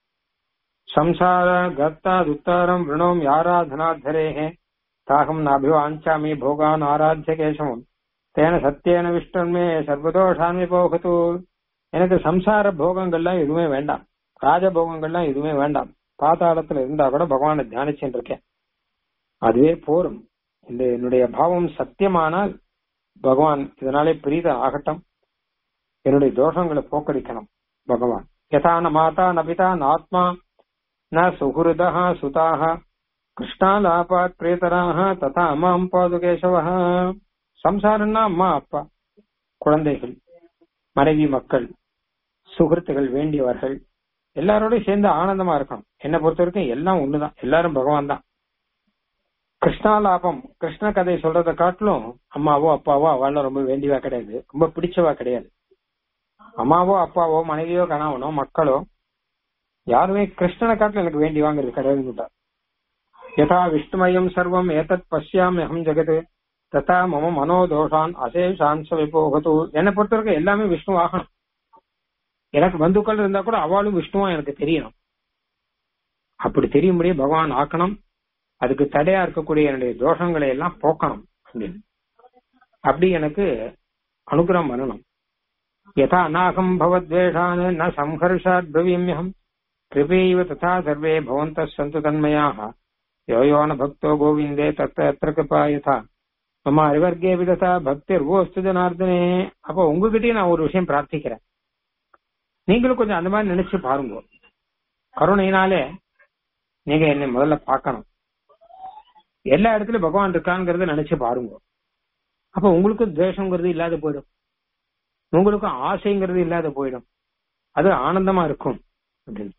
சம்சார கர்த்தா துத்தாரம் விரணோம் யாராதனாதரேஹே தாகம் நாபிவாஞ்சாமி போகான் ஆராத்திய கேசவம் தேன சத்தியன விஷ்ணுமே சர்வதோஷாமி போகத்து எனக்கு சம்சார போகங்கள்லாம் எதுவுமே வேண்டாம் ராஜபோகங்கள்லாம் எதுவுமே வேண்டாம் பாதாளத்துல இருந்தா கூட பகவானை தியானிச்சுட்டு இருக்கேன் அதுவே போரும் இந்த என்னுடைய பாவம் சத்தியமானால் பகவான் இதனாலே பிரீத ஆகட்டும் என்னுடைய தோஷங்களை போக்கடிக்கணும் பகவான் யதா ந மாதா ந பிதா ந ஆத்மா ந சுஹுருதா சுதாக கிருஷ்ணாலாபாத் பிரேதராக ததா அம்மாம் பாதுகேசவ சம்சாரம்னா அம்மா அப்பா குழந்தைகள் மனைவி மக்கள் சுகிருத்துகள் வேண்டியவர்கள் எல்லாரோடய சேர்ந்து ஆனந்தமா இருக்கணும் என்னை பொறுத்த வரைக்கும் எல்லாம் ஒண்ணுதான் எல்லாரும் பகவான் தான் கிருஷ்ணாலாபம் கிருஷ்ண கதை சொல்றதை காட்டிலும் அம்மாவோ அப்பாவோ அவள்லாம் ரொம்ப வேண்டியவா கிடையாது ரொம்ப பிடிச்சவா கிடையாது அம்மாவோ அப்பாவோ மனைவியோ கணவனோ மக்களோ யாருமே கிருஷ்ணனை காட்டிலும் எனக்கு வேண்டி வாங்குறது கிடையாது யதா விஷ்ணுமயம் சர்வம் ஏதத் பசியாமி அகம் ஜெகத் ததா மம மனோதோஷான் அசேஷான் விபோகத்து என்னை பொறுத்த வரைக்கும் எல்லாமே விஷ்ணு ஆகணும் எனக்கு பந்துக்கள் இருந்தா கூட அவளும் விஷ்ணுவா எனக்கு தெரியணும் அப்படி தெரியும்படியே பகவான் ஆக்கணும் அதுக்கு தடையா இருக்கக்கூடிய என்னுடைய தோஷங்களை எல்லாம் போக்கணும் அப்படின்னு அப்படி எனக்கு அனுகிரகம் பண்ணணும் யதா அநாகம் பவத்வேஷான் ந சம்ஹர்ஷாத் பிரவீமியம் கிருபைவ ததா சர்வே பவந்த சந்து தன்மயாக யோயோன பக்தோ கோவிந்தே தத்த எத்திர கிருபா யதா மம அறிவர்க்கே விததா பக்திர் ஓஸ்து ஜனார்தனே அப்போ உங்ககிட்டயும் நான் ஒரு விஷயம் பிரார்த்திக்கிறேன் நீங்களும் கொஞ்சம் அந்த மாதிரி நினைச்சு பாருங்க கருணையினாலே நீங்க என்னை முதல்ல பார்க்கணும் எல்லா இடத்துலயும் பகவான் இருக்காங்கிறத நினைச்சு பாருங்க அப்ப உங்களுக்கு துவேஷங்கிறது இல்லாத போயிடும் உங்களுக்கும் ஆசைங்கிறது இல்லாத போயிடும் அது ஆனந்தமா இருக்கும் அப்படின்னு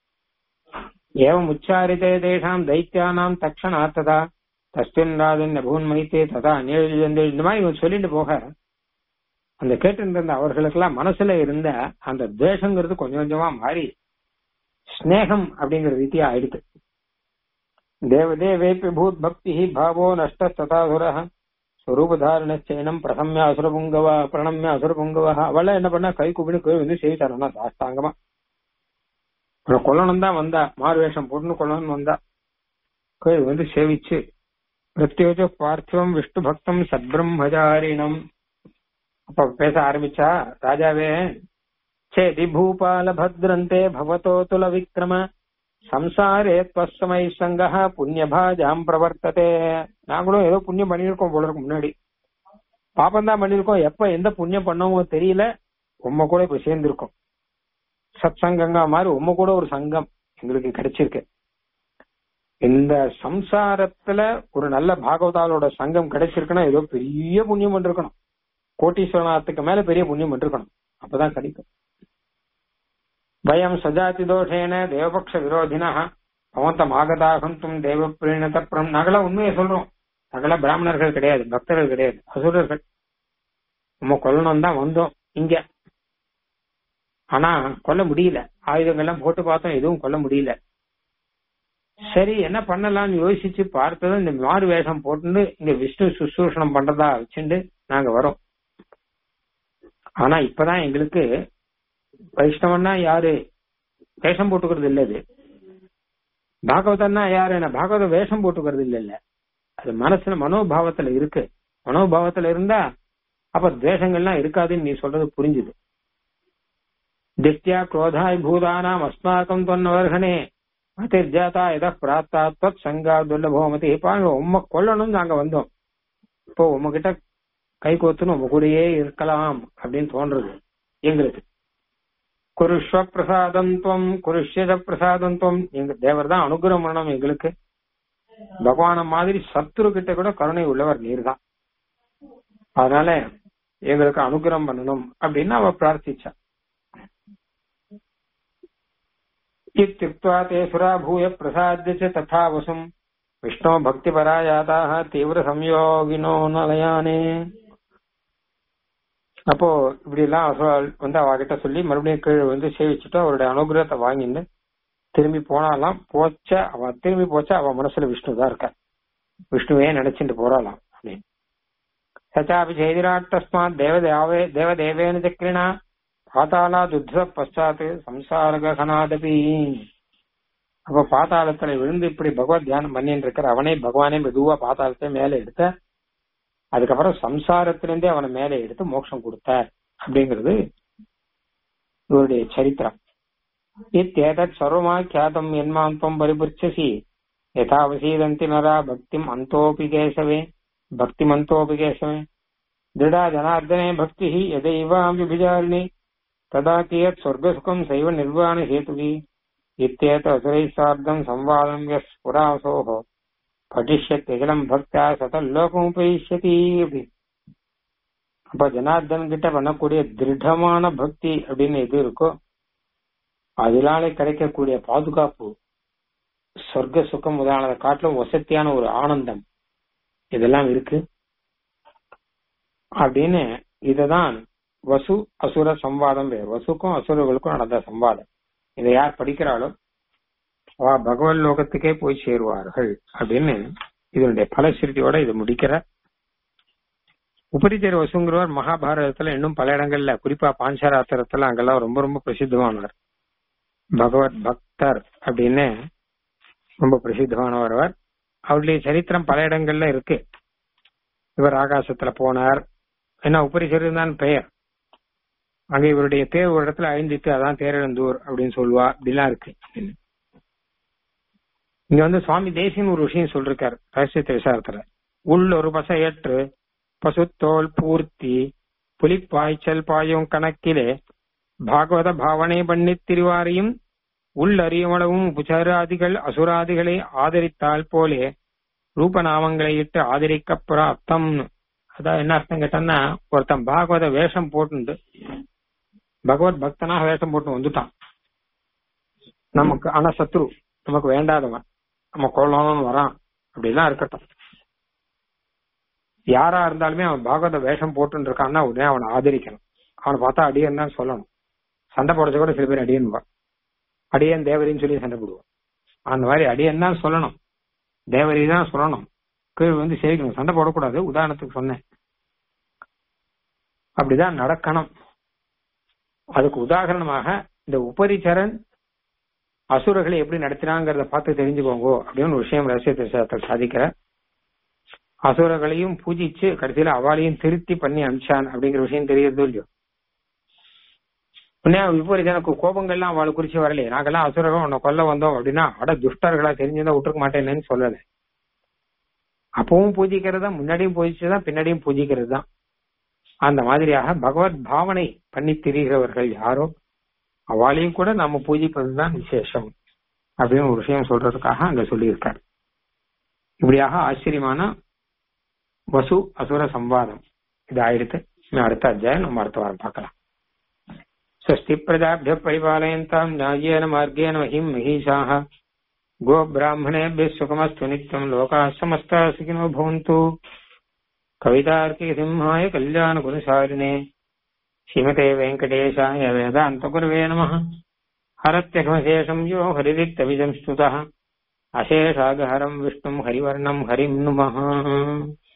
ஏவம் உச்சாரித்தே தேஷாம் தைத்தியானாம் தக்ஷணார்த்ததா தஸ்மின் ராஜன் பூன் மைத்தே ததா அந்நியந்தே இந்த மாதிரி இவன் சொல்லிட்டு போக அந்த கேட்டிருந்த அவர்களுக்கெல்லாம் மனசுல இருந்த அந்த துவேஷங்கிறது கொஞ்சம் கொஞ்சமா மாறி ஸ்னேகம் அப்படிங்கிற ரீதியா ஆயிடுது தேவதேவேப்பி பூத் பக்தி பாவோ நஷ்ட ததாசுர ஸ்வரூபதாரணச்சேனம் பிரசம்ய அசுரபுங்கவா பிரணம்ய அசுரபுங்கவா அவள என்ன பண்ணா கை கூப்பிடு கை வந்து சேவிச்சாரா சாஸ்தாங்கமா உன்னை கொல்லணும் தான் வந்தா மாறு வேஷம் போட்டுன்னு கொல்லணும்னு வந்தா கை வந்து சேவிச்சு பிரத்யோஜ பார்த்திவம் விஷ்ணு பக்தம் சத்பிரம்மச்சாரிணம் அப்ப பேச ஆரம்பிச்சா ராஜாவே சேதி பூபால பத்ரந்தே பவதோ துல விக்ரம சம்சாரே துவசமை சங்கா புண்ணியபாஜாம் பிரவர்த்ததே நாங்களும் ஏதோ புண்ணியம் பண்ணியிருக்கோம் போல இருக்கு முன்னாடி பாப்பம் தான் பண்ணிருக்கோம் எப்ப எந்த புண்ணியம் பண்ணவோ தெரியல உம்ம கூட இப்ப சேர்ந்திருக்கோம் சத் சங்கங்கா மாதிரி உம்ம கூட ஒரு சங்கம் எங்களுக்கு கிடைச்சிருக்கு இந்த சம்சாரத்துல ஒரு நல்ல பாகவதாலோட சங்கம் கிடைச்சிருக்குன்னா ஏதோ பெரிய புண்ணியம் பண்ணிருக்கணும் கோட்டீஸ்வரநாத்துக்கு மேல பெரிய புண்ணியம் பண்ணிருக்கணும் அப்பதான் கிடைக்கும் வயம் சஜாதி தோஷேன தேவபக்ஷ விரோதினா பவந்தம் ஆகதாகந்தும் தேவ பிரீணத்தப்புறம் நாங்களாம் உண்மையை சொல்றோம் நாங்களாம் பிராமணர்கள் கிடையாது பக்தர்கள் கிடையாது அசுரர்கள் நம்ம கொல்லணும் தான் வந்தோம் இங்க ஆனா கொல்ல முடியல ஆயுதங்கள்லாம் போட்டு பார்த்தோம் எதுவும் கொல்ல முடியல சரி என்ன பண்ணலாம்னு யோசிச்சு பார்த்ததும் இந்த மாறு வேஷம் போட்டு இங்க விஷ்ணு சுசூஷணம் பண்றதா வச்சுட்டு நாங்க வரோம் ஆனா இப்பதான் எங்களுக்கு வைஷ்ணவன்னா யாரு வேஷம் போட்டுக்கிறது இல்ல இது பாகவதன்னா யாரு என்ன பாகவத வேஷம் போட்டுக்கிறது இல்ல இல்ல அது மனசுல மனோபாவத்துல இருக்கு மனோபாவத்துல இருந்தா அப்ப துவேஷங்கள்லாம் இருக்காதுன்னு நீ சொல்றது புரிஞ்சுது திஷ்டியா குரோதாய் பூதானாம் அஸ்மாக்கம் தொன்னவர்கனே மதிர்ஜாதா எத பிராத்தா தொத் சங்கா துல்லபோமதி பாங்க உம்ம கொல்லணும்னு நாங்க வந்தோம் இப்போ உம்மகிட்ட கை கோத்துன்னு உங்க கூடயே இருக்கலாம் அப்படின்னு தோன்றது எங்களுக்கு குருஷ்வ பிரசாதந்தம் குருஷ்யத பிரசாதந்தம் எங்க தேவர் தான் அனுகிரகம் பண்ணணும் எங்களுக்கு பகவான மாதிரி சத்ரு கிட்ட கூட கருணை உள்ளவர் நீர் தான் அதனால எங்களுக்கு அனுகிரகம் பண்ணணும் அப்படின்னு அவ பிரார்த்திச்சா இத்தியுக்त्वा ते सुरा भूय प्रसाद्य च तथा वसुम् विष्णो भक्तिपरायाताः தீவிர சம்யோகினோ நலயானே அப்போ இப்படி எல்லாம் வந்து அவகிட்ட சொல்லி மறுபடியும் கீழே வந்து சேவிச்சுட்டு அவருடைய அனுகிரகத்தை வாங்கிட்டு திரும்பி போனாலாம் போச்ச அவ திரும்பி போச்சா அவ மனசுல விஷ்ணு தான் இருக்கா விஷ்ணுவே நினைச்சிட்டு போறாளாம் அப்படின்னு சச்சாபி ஜெயதிராட் தஸ்மாத் தேவதேவே தேவதேவேன சக்கிரினா பாத்தாளா துத்த பశ్చాத் சம்சாரகனாதபி அப்ப பாத்தாளத்துல விழுந்து இப்படி பகவத் தியானம் பண்ணிட்டு இருக்கிற அவனே பகவானே மெதுவா பாத்தாளத்தை மேல எடுத்த அதுக்கப்புறம் சம்சாரத்திலிருந்தே அவனை மேலே எடுத்து மோட்சம் கொடுத்தார் அப்படிங்கிறது இவருடைய சரித்திரம் இத்தேதத் சர்வமா கியாதம் என்மாந்தம் பரிபுச்சசி யதாவசீதந்தி நரா பக்திம் அந்தோபி கேசவே பக்திம் அந்தோபி கேசவே திருடா ஜனார்தனே பக்தி எதைவாம் விபிஜாரிணி तदा कियत् स्वर्गसुखम् सैव निर्वाणहेतुः इत्येत असुरैः सार्धम् संवादम् यः स्फुरासोः படிஷ்யத்திலம் பக்தா சதல்லோகமுபயிஷ்யதி அப்படி அப்ப ஜனார்தன் கிட்ட பண்ணக்கூடிய திருடமான பக்தி அப்படின்னு எது இருக்கோ அதனால கிடைக்கக்கூடிய பாதுகாப்பு சொர்க்க சுகம் முதலானதை காட்டிலும் வசத்தியான ஒரு ஆனந்தம் இதெல்லாம் இருக்கு அப்படின்னு இததான் வசு அசுர சம்வாதம் வேறு வசுக்கும் அசுரர்களுக்கும் நடந்த சம்வாதம் இதை யார் படிக்கிறாளோ அவ பகவத் லோகத்துக்கே போய் சேருவார்கள் அப்படின்னு இதனுடைய பலசிருதியோட இது முடிக்கிற உபரிச்சர் வசுங்கிறவர் மகாபாரதத்துல இன்னும் பல இடங்கள்ல குறிப்பா பாஞ்சராத்திரத்துல அங்கெல்லாம் ரொம்ப ரொம்ப பிரசித்தமானவர் பகவத் பக்தர் அப்படின்னு ரொம்ப பிரசித்தமானவர் அவர் அவருடைய சரித்திரம் பல இடங்கள்ல இருக்கு இவர் ஆகாசத்துல போனார் ஏன்னா உபரிச்சர் தான் பெயர் அங்க இவருடைய தேர் ஒரு இடத்துல அழிஞ்சிட்டு அதான் தேரிழந்தூர் அப்படின்னு சொல்லுவா அப்படிலாம் இருக்கு இங்க வந்து சுவாமி தேசியன் ஒரு விஷயம் சொல்லிருக்காரு ரகசியத்தை விசாரத்துல உள் ஒரு பச ஏற்று பசுத்தோல் பூர்த்தி புலிப்பாய்ச்சல் பாயும் கணக்கிலே பாகவத பாவனை பண்ணி திருவாரியும் உள்ளறியமளவும் உபச்சாராதிகள் அசுராதிகளை ஆதரித்தால் போலே ரூபநாமங்களை இட்டு ஆதரிக்க பிராப்தம் அதான் என்ன அர்த்தம் கேட்டோம்னா ஒருத்தன் பாகவத வேஷம் போட்டு பகவத் பக்தனாக வேஷம் போட்டு வந்துட்டான் நமக்கு ஆனா சத்ரு நமக்கு வேண்டாதவன் நம்ம கொள்ளணும்னு வரான் அப்படிலாம் இருக்கட்டும் யாரா இருந்தாலுமே அவன் பாகவத வேஷம் போட்டு இருக்கான்னா உடனே அவனை ஆதரிக்கணும் அவனை பார்த்தா அடியன் தான் சொல்லணும் சண்டை போடுறது கூட சில பேர் அடியன்வா அடியன் தேவரின்னு சொல்லி சண்டை போடுவான் அந்த மாதிரி அடியன் தான் சொல்லணும் தேவரி தான் சொல்லணும் கீழ் வந்து சேவிக்கணும் சண்டை போடக்கூடாது உதாரணத்துக்கு சொன்னேன் அப்படிதான் நடக்கணும் அதுக்கு உதாரணமாக இந்த உபரிச்சரன் அசுரர்களை எப்படி நடத்தினாங்கிறத பார்த்து தெரிஞ்சுக்கோங்க அப்படின்னு ஒரு விஷயம் ரகசியத்தை சாதிக்கிற அசுரர்களையும் பூஜிச்சு கடைசியில அவளையும் திருத்தி பண்ணி அனுப்பிச்சான் அப்படிங்கிற விஷயம் தெரியுது இல்லையோ உடனே விபரீதனுக்கு கோபங்கள்லாம் அவளை குறிச்சு வரலையே நாங்கெல்லாம் அசுரகம் உன்னை கொல்ல வந்தோம் அப்படின்னா அட துஷ்டர்களா தெரிஞ்சிருந்தா விட்டுருக்க மாட்டேன்னு சொல்லல அப்பவும் பூஜிக்கிறது தான் முன்னாடியும் பூஜிச்சுதான் பின்னாடியும் பூஜிக்கிறது தான் அந்த மாதிரியாக பகவத் பாவனை பண்ணி திரிகிறவர்கள் யாரோ அவளையும் கூட நம்ம பூஜிப்பதுதான் விசேஷம் அப்படின்னு ஒரு விஷயம் சொல்றதுக்காக அங்க சொல்லியிருக்காரு இப்படியாக ஆச்சரியமான வசு அசுர சம்வாதம் இது ஆயிடுத்து அடுத்த அத்தியாயம் நம்ம அடுத்த வாரம் பார்க்கலாம் स्वस्ति प्रजाभ्य परिपालयन्ताम् न्याय्येन मार्गेण महिम् महिषाः गोब्राह्मणेभ्यः सुखमस्तु नित्यम् लोकाः समस्ताः सुखिनो भवन्तु कवितार्किसिंहाय कल्याणगुणशालिने श्रीमते वेङ्कटेशाय वेदान्तगुरवे नमः हरत्यघमशेषम् यो हरिरिक्तविजम् स्तुतः अशेषागहरम् विष्णुम् हरिवर्णम् हरिम् नुमः